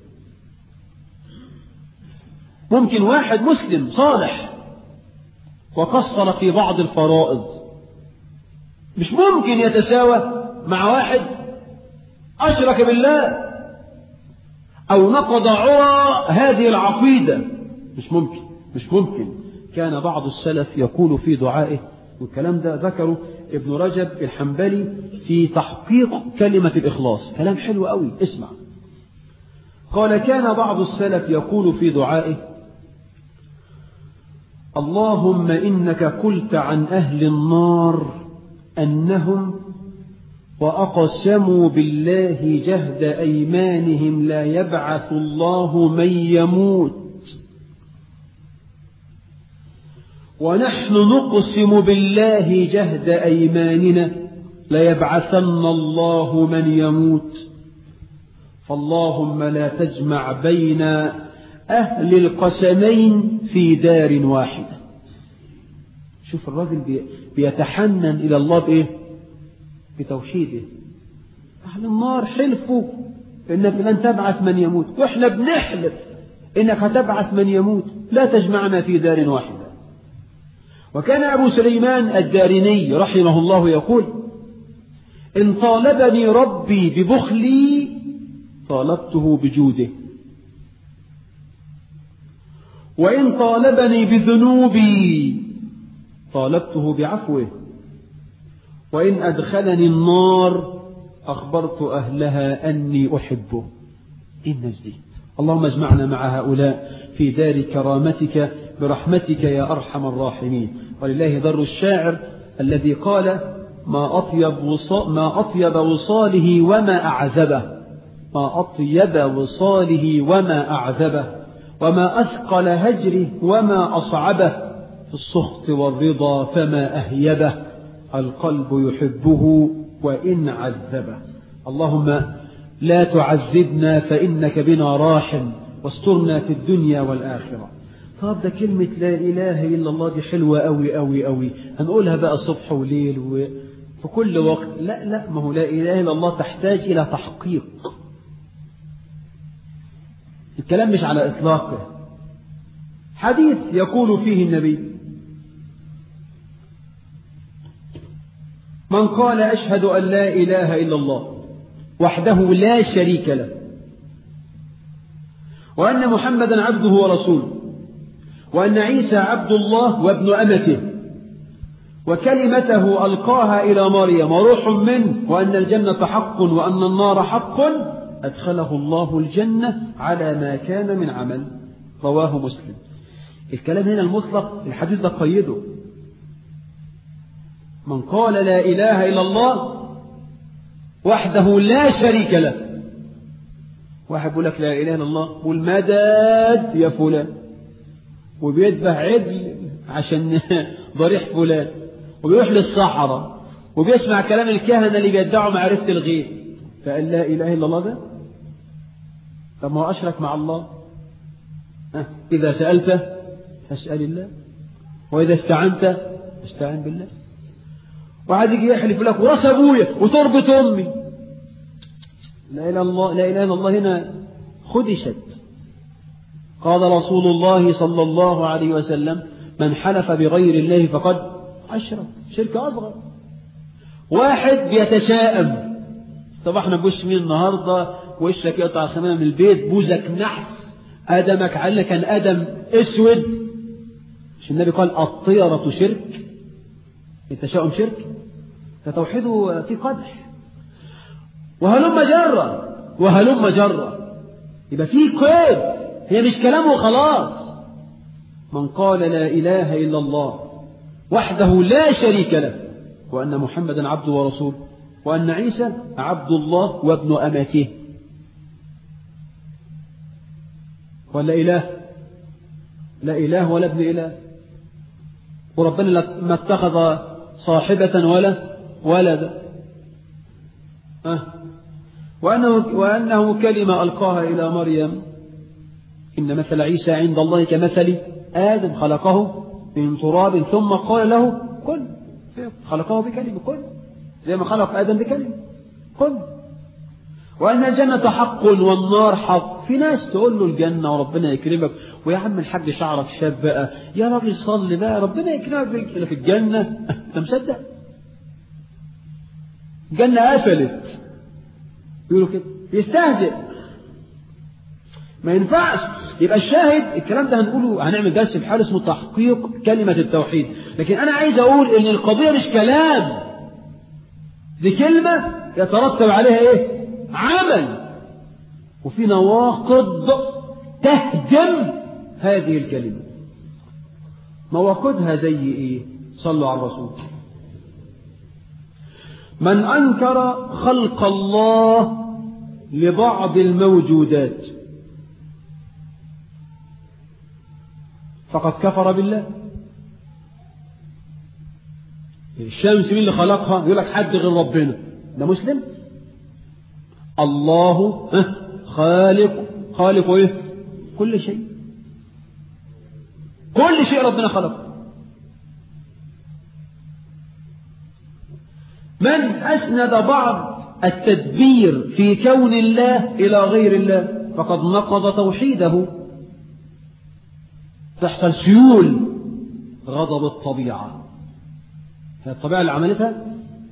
ممكن واحد مسلم صالح وقصر في بعض الفرائض مش ممكن يتساوى مع واحد أشرك بالله أو نقض عرى هذه العقيدة مش ممكن مش ممكن كان بعض السلف يقول في دعائه والكلام ده ذكره ابن رجب الحنبلي في تحقيق كلمة الإخلاص كلام حلو قوي اسمع قال كان بعض السلف يقول في دعائه اللهم إنك قلت عن أهل النار أنهم وأقسموا بالله جهد أيمانهم لا يبعث الله من يموت ونحن نقسم بالله جهد أيماننا ليبعثن الله من يموت فاللهم لا تجمع بين أهل القسمين في دار واحدة شوف الراجل بيتحنن إلى الله بإيه بتوحيده أهل النار حلفوا إنك لن تبعث من يموت وإحنا بنحلف إنك هتبعث من يموت لا تجمعنا في دار واحدة وكان أبو سليمان الدارني رحمه الله يقول إن طالبني ربي ببخلي طالبته بجوده وإن طالبني بذنوبي طالبته بعفوه وإن أدخلني النار أخبرت أهلها أني أحبه إن زديد اللهم اجمعنا مع هؤلاء في دار كرامتك برحمتك يا أرحم الراحمين ولله در الشاعر الذي قال ما أطيب, وصال ما أطيب وصاله وما أعذبه ما أطيب وصاله وما أعذبه وما أثقل هجره وما أصعبه في السخط والرضا فما أهيبه القلب يحبه وإن عذبه اللهم لا تعذبنا فإنك بنا راحم واسترنا في الدنيا والآخرة طب ده كلمة لا إله إلا الله دي حلوة أوي أوي أوي هنقولها بقى صبح وليل وفي كل وقت لا لا ما هو لا إله إلا الله تحتاج إلى تحقيق الكلام مش على إطلاقه حديث يقول فيه النبي من قال أشهد أن لا إله إلا الله وحده لا شريك له وأن محمدا عبده ورسوله وأن عيسى عبد الله وابن أمته وكلمته ألقاها إلى مريم وروح منه وأن الجنة حق وأن النار حق أدخله الله الجنة على ما كان من عمل رواه مسلم الكلام هنا المطلق الحديث ده قيده من قال لا إله إلا الله وحده لا شريك له واحد يقول لك لا إله إلا الله والمدد يا فلان وبيذبح عجل عشان ضريح فلان وبيروح للصحراء وبيسمع كلام الكهنة اللي بيدعوا معرفة الغيب فقال لا إله إلا الله ده طب ما هو أشرك مع الله أه. إذا سألت فاسأل الله وإذا استعنت استعن بالله وعاد يجي يحلف لك وراس أبويا وتربط أمي لا إله إلا الله لا إله إلا الله هنا خدشت قال رسول الله صلى الله عليه وسلم من حلف بغير الله فقد أشرك شرك أصغر واحد بيتشائم طب احنا بوش مين النهاردة وشك يقطع خمام من البيت بوزك نحس آدمك علنا كان آدم اسود مش النبي قال الطيرة شرك التشاؤم شرك فتوحيده في قدح وهلم جرة وهلم جرة يبقى في قيد هي مش كلام وخلاص من قال لا إله إلا الله وحده لا شريك له وأن محمدا عبده ورسوله وأن عيسى عبد الله وابن أمته ولا إله لا إله ولا ابن إله وربنا ما اتخذ صاحبة ولا ولدا أه وأنه, وأنه كلمة ألقاها إلى مريم إن مثل عيسى عند الله كمثل آدم خلقه من تراب ثم قال له كن خلقه بكلمة كن زي ما خلق آدم بكلمة كن وأن الجنة حق والنار حق في ناس تقول له الجنة وربنا يكرمك ويا عم الحاج شعرك شاب بقى يا راجل صلي بقى ربنا يكرمك في الجنة أنت مصدق الجنة قفلت يقولوا كده يستهزئ ما ينفعش يبقى الشاهد الكلام ده هنقوله هنعمل درس بحال اسمه تحقيق كلمة التوحيد لكن أنا عايز أقول إن القضية مش كلام دي كلمة يترتب عليها إيه عمل وفي نواقض تهدم هذه الكلمة نواقضها زي إيه صلوا على الرسول من أنكر خلق الله لبعض الموجودات فقد كفر بالله الشمس مين اللي خلقها يقول لك حد غير ربنا ده مسلم الله خالق خالق ايه كل شيء كل شيء ربنا خلقه من أسند بعض التدبير في كون الله إلى غير الله فقد نقض توحيده تحصل سيول غضب الطبيعة هي الطبيعة اللي عملتها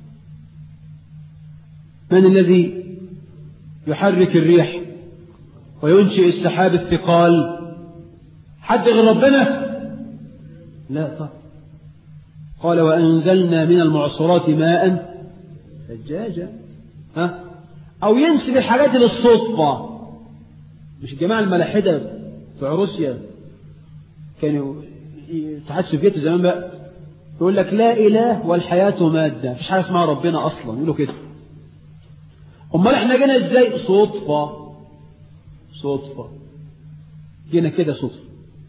من الذي يحرك الريح وينشئ السحاب الثقال حد غير ربنا لا طبعا قال وأنزلنا من المعصرات ماء ثجاجا ها أو ينسب الحاجات للصدفة مش الجماعة الملاحدة بتوع روسيا كانوا الاتحاد السوفيتي زمان بقى يقول لك لا إله والحياة مادة مفيش حاجة اسمها ربنا أصلا يقولوا كده أمال احنا جينا ازاي صدفة صدفة جينا كده صدفة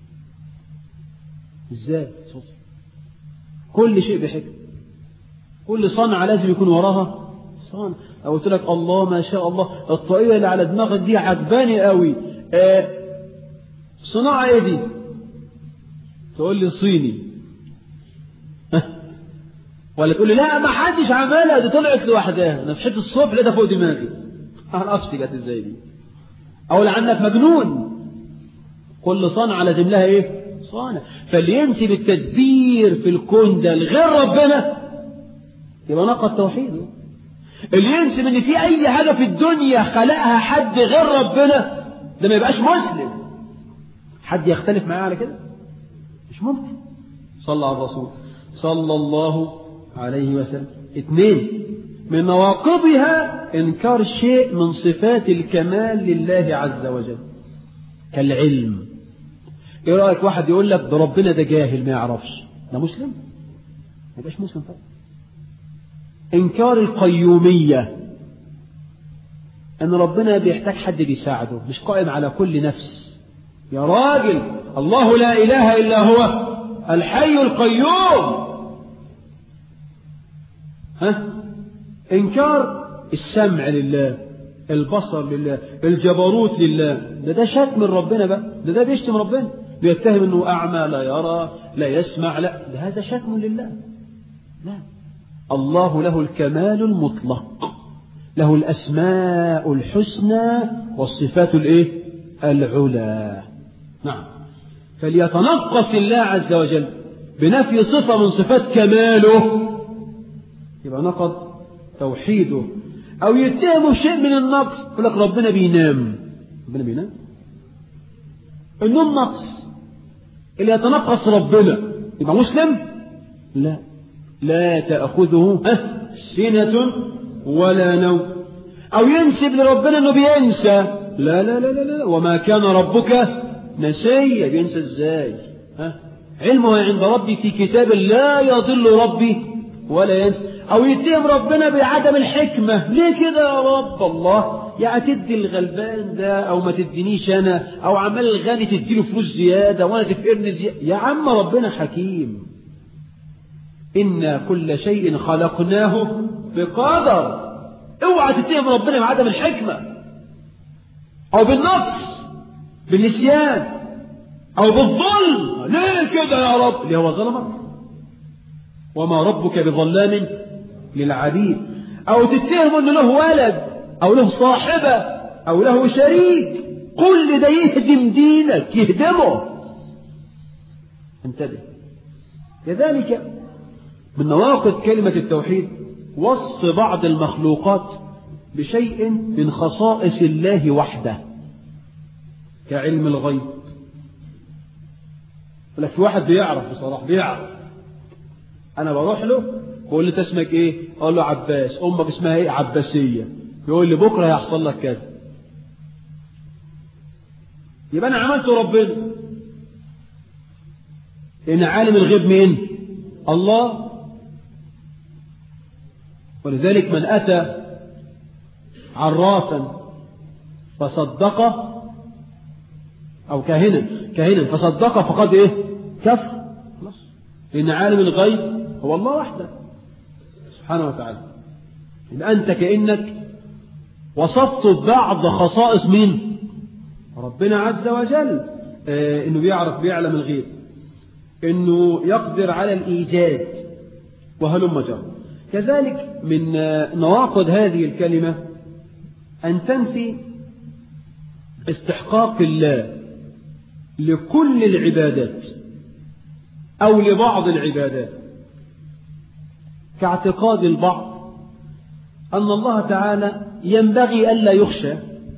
ازاي صدفة كل شيء بحكمة كل صنعة لازم يكون وراها صنعة أو قلت لك الله ما شاء الله الطاقية اللي على دماغك دي عجباني قوي آه صناعة ايه دي تقول لي صيني ولا تقول لي لا ما حدش عملها دي طلعت لوحدها انا صحيت الصبح لقيتها فوق دماغي اعرفش جت ازاي دي او عندك مجنون كل صنعة لازم لها ايه صانع فاللي ينسب التدبير في الكون ده لغير ربنا يبقى نقض توحيده اللي ينسب ان في اي حاجة في الدنيا خلقها حد غير ربنا ده ما يبقاش مسلم حد يختلف معاه على كده مش ممكن صلى على الرسول صلى الله عليه وسلم اثنين من نواقضها انكار شيء من صفات الكمال لله عز وجل كالعلم ايه رايك واحد يقول لك ده ربنا ده جاهل ما يعرفش ده مسلم ما يبقاش مسلم طبعا انكار القيوميه ان ربنا بيحتاج حد بيساعده مش قائم على كل نفس يا راجل الله لا اله الا هو الحي القيوم ها إنكار السمع لله البصر لله الجبروت لله ده ده شتم من ربنا بقى ده ده بيشتم ربنا بيتهم انه اعمى لا يرى لا يسمع لا ده هذا شتم لله لا الله له الكمال المطلق له الاسماء الحسنى والصفات الايه العلى نعم فليتنقص الله عز وجل بنفي صفه من صفات كماله يبقى نقض توحيده أو يتهموا شيء من النقص يقول لك ربنا بينام ربنا بينام النوم نقص اللي يتنقص ربنا يبقى مسلم لا لا تأخذه سنة ولا نوم أو ينسب لربنا أنه بينسى لا لا لا لا, لا. وما كان ربك نسيا بينسى ازاي ها علمه عند ربي في كتاب لا يضل ربي ولا ينسى أو يتهم ربنا بعدم الحكمة ليه كده يا رب الله يعني تدي الغلبان ده أو ما تدينيش أنا أو عمال الغني تديله فلوس زيادة وأنا تفقرني زيادة يا عم ربنا حكيم إنا كل شيء خلقناه بقدر اوعى تتهم ربنا بعدم الحكمة أو بالنقص بالنسيان أو بالظلم ليه كده يا رب ليه هو ظلمك وما ربك بظلام للعبيد أو تتهم أنه له ولد أو له صاحبة أو له شريك كل ده يهدم دينك يهدمه انتبه كذلك من نواقض كلمة التوحيد وصف بعض المخلوقات بشيء من خصائص الله وحده كعلم الغيب لك في واحد بيعرف بصراحة بيعرف أنا بروح له بقول له اسمك إيه أقول له عباس أمك اسمها إيه عباسية يقول لي بكرة هيحصل لك كذا يبقى أنا عملت ربنا لأن عالم الغيب مين الله ولذلك من أتى عرافا فصدقه أو كاهنا كاهنا فصدقه فقد إيه كفر خلاص لأن عالم الغيب هو الله وحده سبحانه وتعالى يبقى أنت كأنك وصفت بعض خصائص مين ربنا عز وجل آه إنه بيعرف بيعلم الغيب إنه يقدر على الإيجاد وهلم جر كذلك من نواقض هذه الكلمة أن تنفي استحقاق الله لكل العبادات أو لبعض العبادات كاعتقاد البعض أن الله تعالى ينبغي ألا يخشى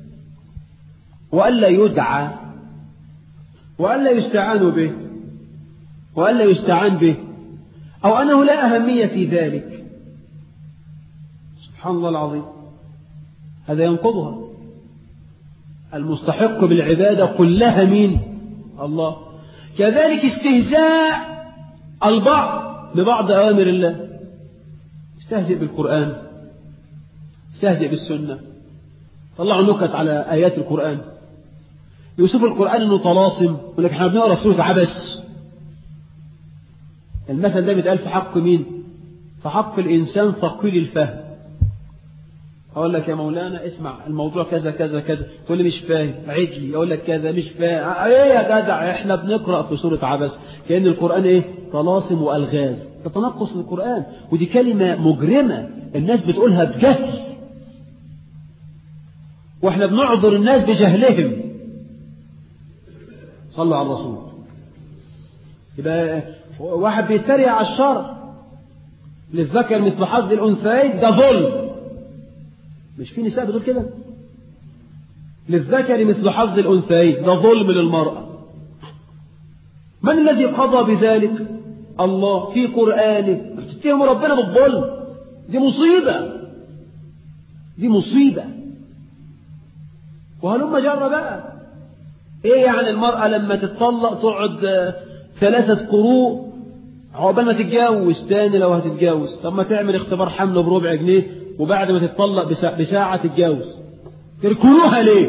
وألا يدعى وألا يستعان به وألا يستعان به أو أنه لا أهمية في ذلك سبحان الله العظيم هذا ينقضها المستحق بالعبادة كلها مين الله كذلك استهزاء البعض ببعض أوامر الله استهزئ بالقرآن استهزئ بالسنة طلعوا نكت على آيات القرآن يوصف القرآن أنه طلاسم يقول لك احنا بنقرأ سورة عبس المثل ده بيتقال في حق مين في حق الإنسان ثقيل الفهم أقول لك يا مولانا اسمع الموضوع كذا كذا كذا تقول لي مش فاهم عيد لي أقول لك كذا مش فاهم ايه يا جدع احنا بنقرأ في سورة عبس كأن القرآن ايه طلاسم وألغاز ده تنقص من القرآن ودي كلمة مجرمة الناس بتقولها بجهل واحنا بنعذر الناس بجهلهم صلوا على الرسول يبقى واحد بيتريق على الشر للذكر مثل حظ الأنثيين ده ظلم مش في نساء بتقول كده للذكر مثل حظ الأنثيين ده ظلم للمرأة من الذي قضى بذلك الله في قرآنه تتهم ربنا بالظلم دي مصيبة دي مصيبة وهلما جرى بقى ايه يعني المرأة لما تتطلق تقعد ثلاثة قروء عقبال ما تتجوز تاني لو هتتجوز طب ما تعمل اختبار حمل بربع جنيه وبعد ما تتطلق بساعة, بساعة تتجوز تركنوها ليه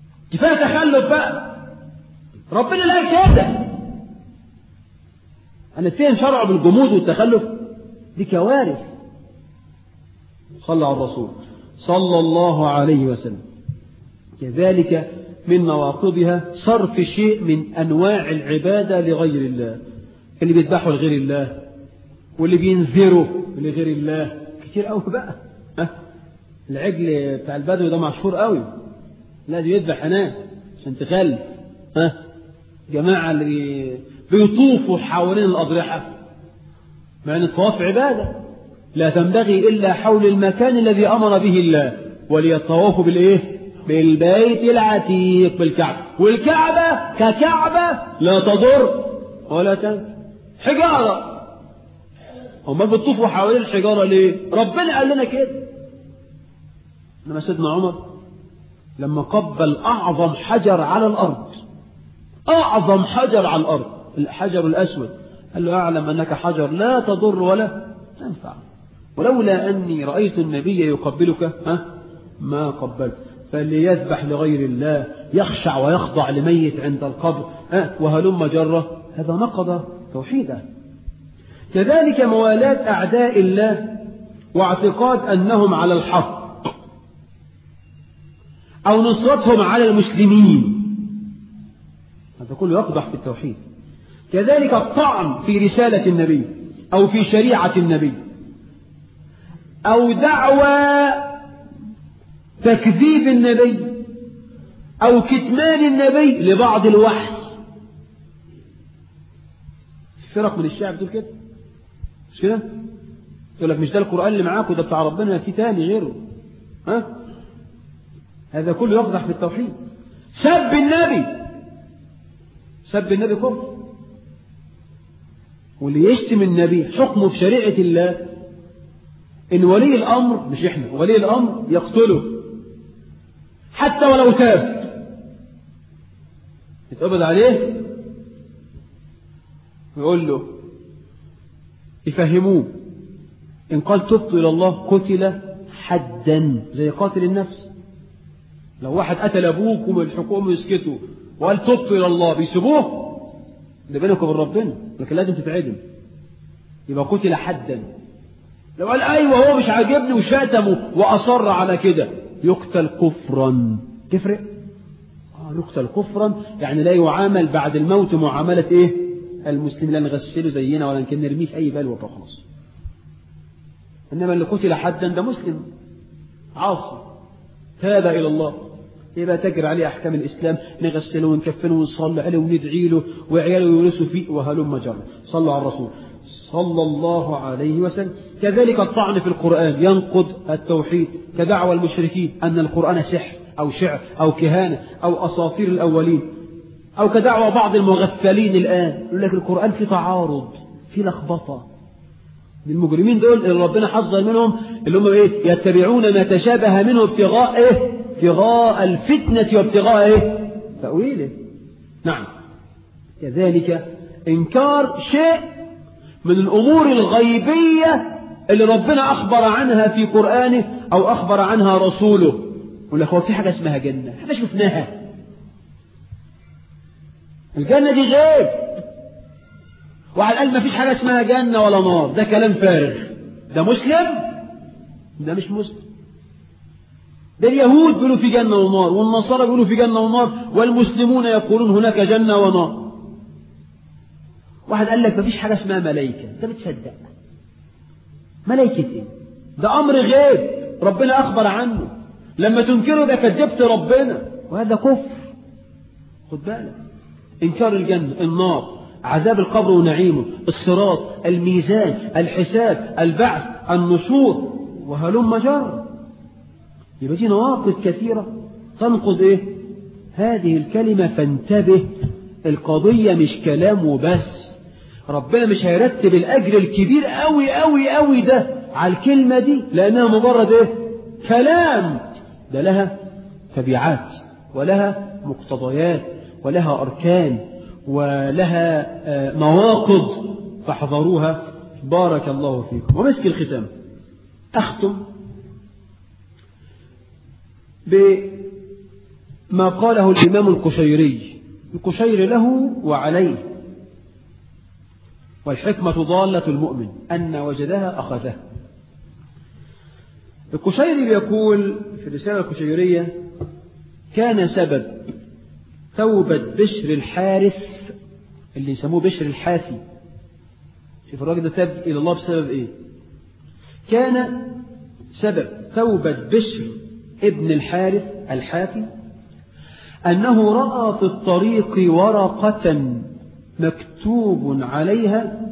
كفاية تخلف بقى ربنا لا كده أن نتهم شرعه بالجمود والتخلف دي كوارث صلى على الرسول صلى الله عليه وسلم كذلك من نواقضها صرف شيء من أنواع العبادة لغير الله اللي بيذبحوا لغير الله واللي بينذروا لغير الله كتير قوي بقى ها العجل بتاع البدوي ده مشهور قوي لازم يذبح هناك عشان تخلف ها جماعة اللي بي... بيطوفوا حوالين الأضرحة مع أن الطواف عبادة لا تنبغي إلا حول المكان الذي أمر به الله وليطوفوا بالإيه بالبيت العتيق بالكعبة والكعبة ككعبة لا تضر ولا تنفع حجارة هم بيطوفوا حوالين الحجارة ليه ربنا قال لنا كده إنما سيدنا عمر لما قبل أعظم حجر على الأرض أعظم حجر على الأرض الحجر الأسود قال له أعلم أنك حجر لا تضر ولا تنفع ولولا أني رأيت النبي يقبلك ها ما قبلت فليذبح لغير الله يخشع ويخضع لميت عند القبر ها وهلم جرة هذا نقض توحيدا كذلك موالاة أعداء الله واعتقاد أنهم على الحق أو نصرتهم على المسلمين هذا كله يقضح في التوحيد كذلك الطعن في رسالة النبي أو في شريعة النبي أو دعوى تكذيب النبي أو كتمان النبي لبعض الوحي فرق من الشعب دول كده مش كده يقول لك مش ده القرآن اللي معاك وده بتاع ربنا في تاني غيره ها هذا كله يقضح في التوحيد سب النبي سب النبي كفر واللي يشتم النبي حكمه في شريعة الله إن ولي الأمر مش إحنا ولي الأمر يقتله حتى ولو تاب يتقبض عليه ويقول له يفهموه إن قال تبت إلى الله قتل حدا زي قاتل النفس لو واحد قتل أبوكم الحكومة يسكتوا وقال تبت إلى الله بيسيبوه ده بينك وبين ربنا لكن لازم تتعدم يبقى قتل حدا لو قال أيوة هو مش عاجبني وشتمه وأصر على كده يقتل كفرا تفرق آه يقتل كفرا يعني لا يعامل بعد الموت معاملة إيه المسلم لا نغسله زينا ولا نكن نرميه في أي بلوة فخلاص إنما اللي قتل حدا ده مسلم عاصي تاب إلى الله يبقى تجري عليه أحكام الإسلام نغسله ونكفنه ونصلي عليه وندعي له وعياله يورثوا فيه وهلم جرا صلوا على الرسول صلى الله عليه وسلم كذلك الطعن في القرآن ينقض التوحيد كدعوى المشركين أن القرآن سحر أو شعر أو كهانة أو أساطير الأولين أو كدعوى بعض المغفلين الآن يقول لك القرآن في تعارض في لخبطة المجرمين دول اللي ربنا حذر منهم اللي هم ايه يتبعون ما تشابه منه ابتغاء ايه ابتغاء الفتنة وابتغاء ايه تأويله نعم كذلك انكار شيء من الامور الغيبية اللي ربنا اخبر عنها في قرآنه او اخبر عنها رسوله يقول لك هو في حاجة اسمها جنة احنا شفناها الجنة دي غيب وعلى الأقل ما فيش حاجة اسمها جنة ولا نار ده كلام فارغ ده مسلم ده مش مسلم ده اليهود بيقولوا في جنة ونار والنصارى بيقولوا في جنة ونار والمسلمون يقولون هناك جنة ونار واحد قال لك ما فيش حاجة اسمها ملائكة انت بتصدق ملائكة ايه ده أمر غيب ربنا أخبر عنه لما تنكره ده كذبت ربنا وهذا كفر خد بالك إنكار الجنة النار عذاب القبر ونعيمه الصراط الميزان الحساب البعث النشور وهلم جر يبقى دي نواقض كثيرة تنقض ايه هذه الكلمة فانتبه القضية مش كلام وبس ربنا مش هيرتب الأجر الكبير قوي قوي قوي ده على الكلمة دي لأنها مجرد ايه كلام ده لها تبعات ولها مقتضيات ولها أركان ولها مواقض فاحذروها بارك الله فيكم ومسك الختام أختم بما قاله الإمام القشيري القشيري له وعليه والحكمة ضالة المؤمن أن وجدها أخذها الكشيري يقول في الرسالة الكشيرية كان سبب توبة بشر الحارث اللي يسموه بشر الحافي شوف الراجل ده تاب إلى الله بسبب إيه كان سبب توبة بشر ابن الحارث الحافي أنه رأى في الطريق ورقة مكتوب عليها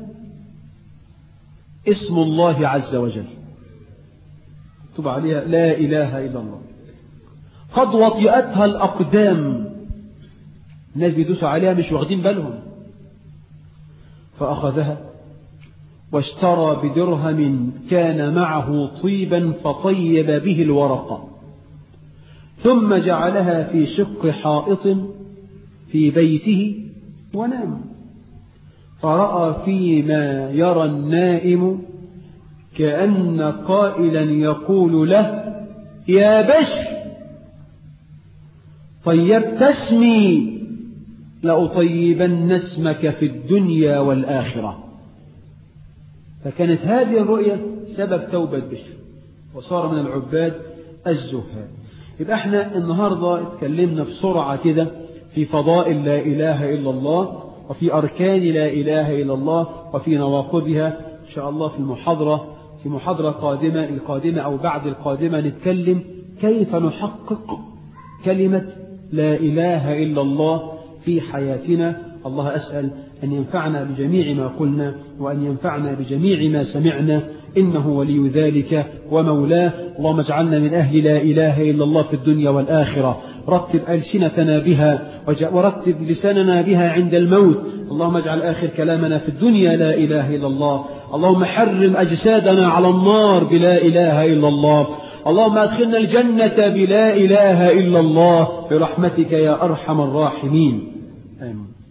اسم الله عز وجل مكتوب عليها لا إله إلا الله قد وطئتها الأقدام الناس بيدوسوا عليها مش واخدين بالهم فأخذها واشترى بدرهم كان معه طيبا فطيب به الورقة ثم جعلها في شق حائط في بيته ونام فرأى فيما يرى النائم كأن قائلا يقول له يا بشر طيبت اسمي لأطيبن اسمك في الدنيا والآخرة فكانت هذه الرؤية سبب توبة بشر وصار من العباد الزهاد يبقى احنا النهاردة اتكلمنا بسرعة كده في فضائل لا إله إلا الله وفي أركان لا إله إلا الله وفي نواقضها إن شاء الله في المحاضرة في محاضرة قادمة القادمة أو بعد القادمة نتكلم كيف نحقق كلمة لا إله إلا الله في حياتنا الله أسأل أن ينفعنا بجميع ما قلنا وأن ينفعنا بجميع ما سمعنا إنه ولي ذلك ومولاه اللهم اجعلنا من أهل لا إله إلا الله في الدنيا والآخرة رتب ألسنتنا بها ورتب لساننا بها عند الموت اللهم اجعل آخر كلامنا في الدنيا لا إله إلا الله اللهم حرم أجسادنا على النار بلا إله إلا الله اللهم أدخلنا الجنة بلا إله إلا الله برحمتك يا أرحم الراحمين آمين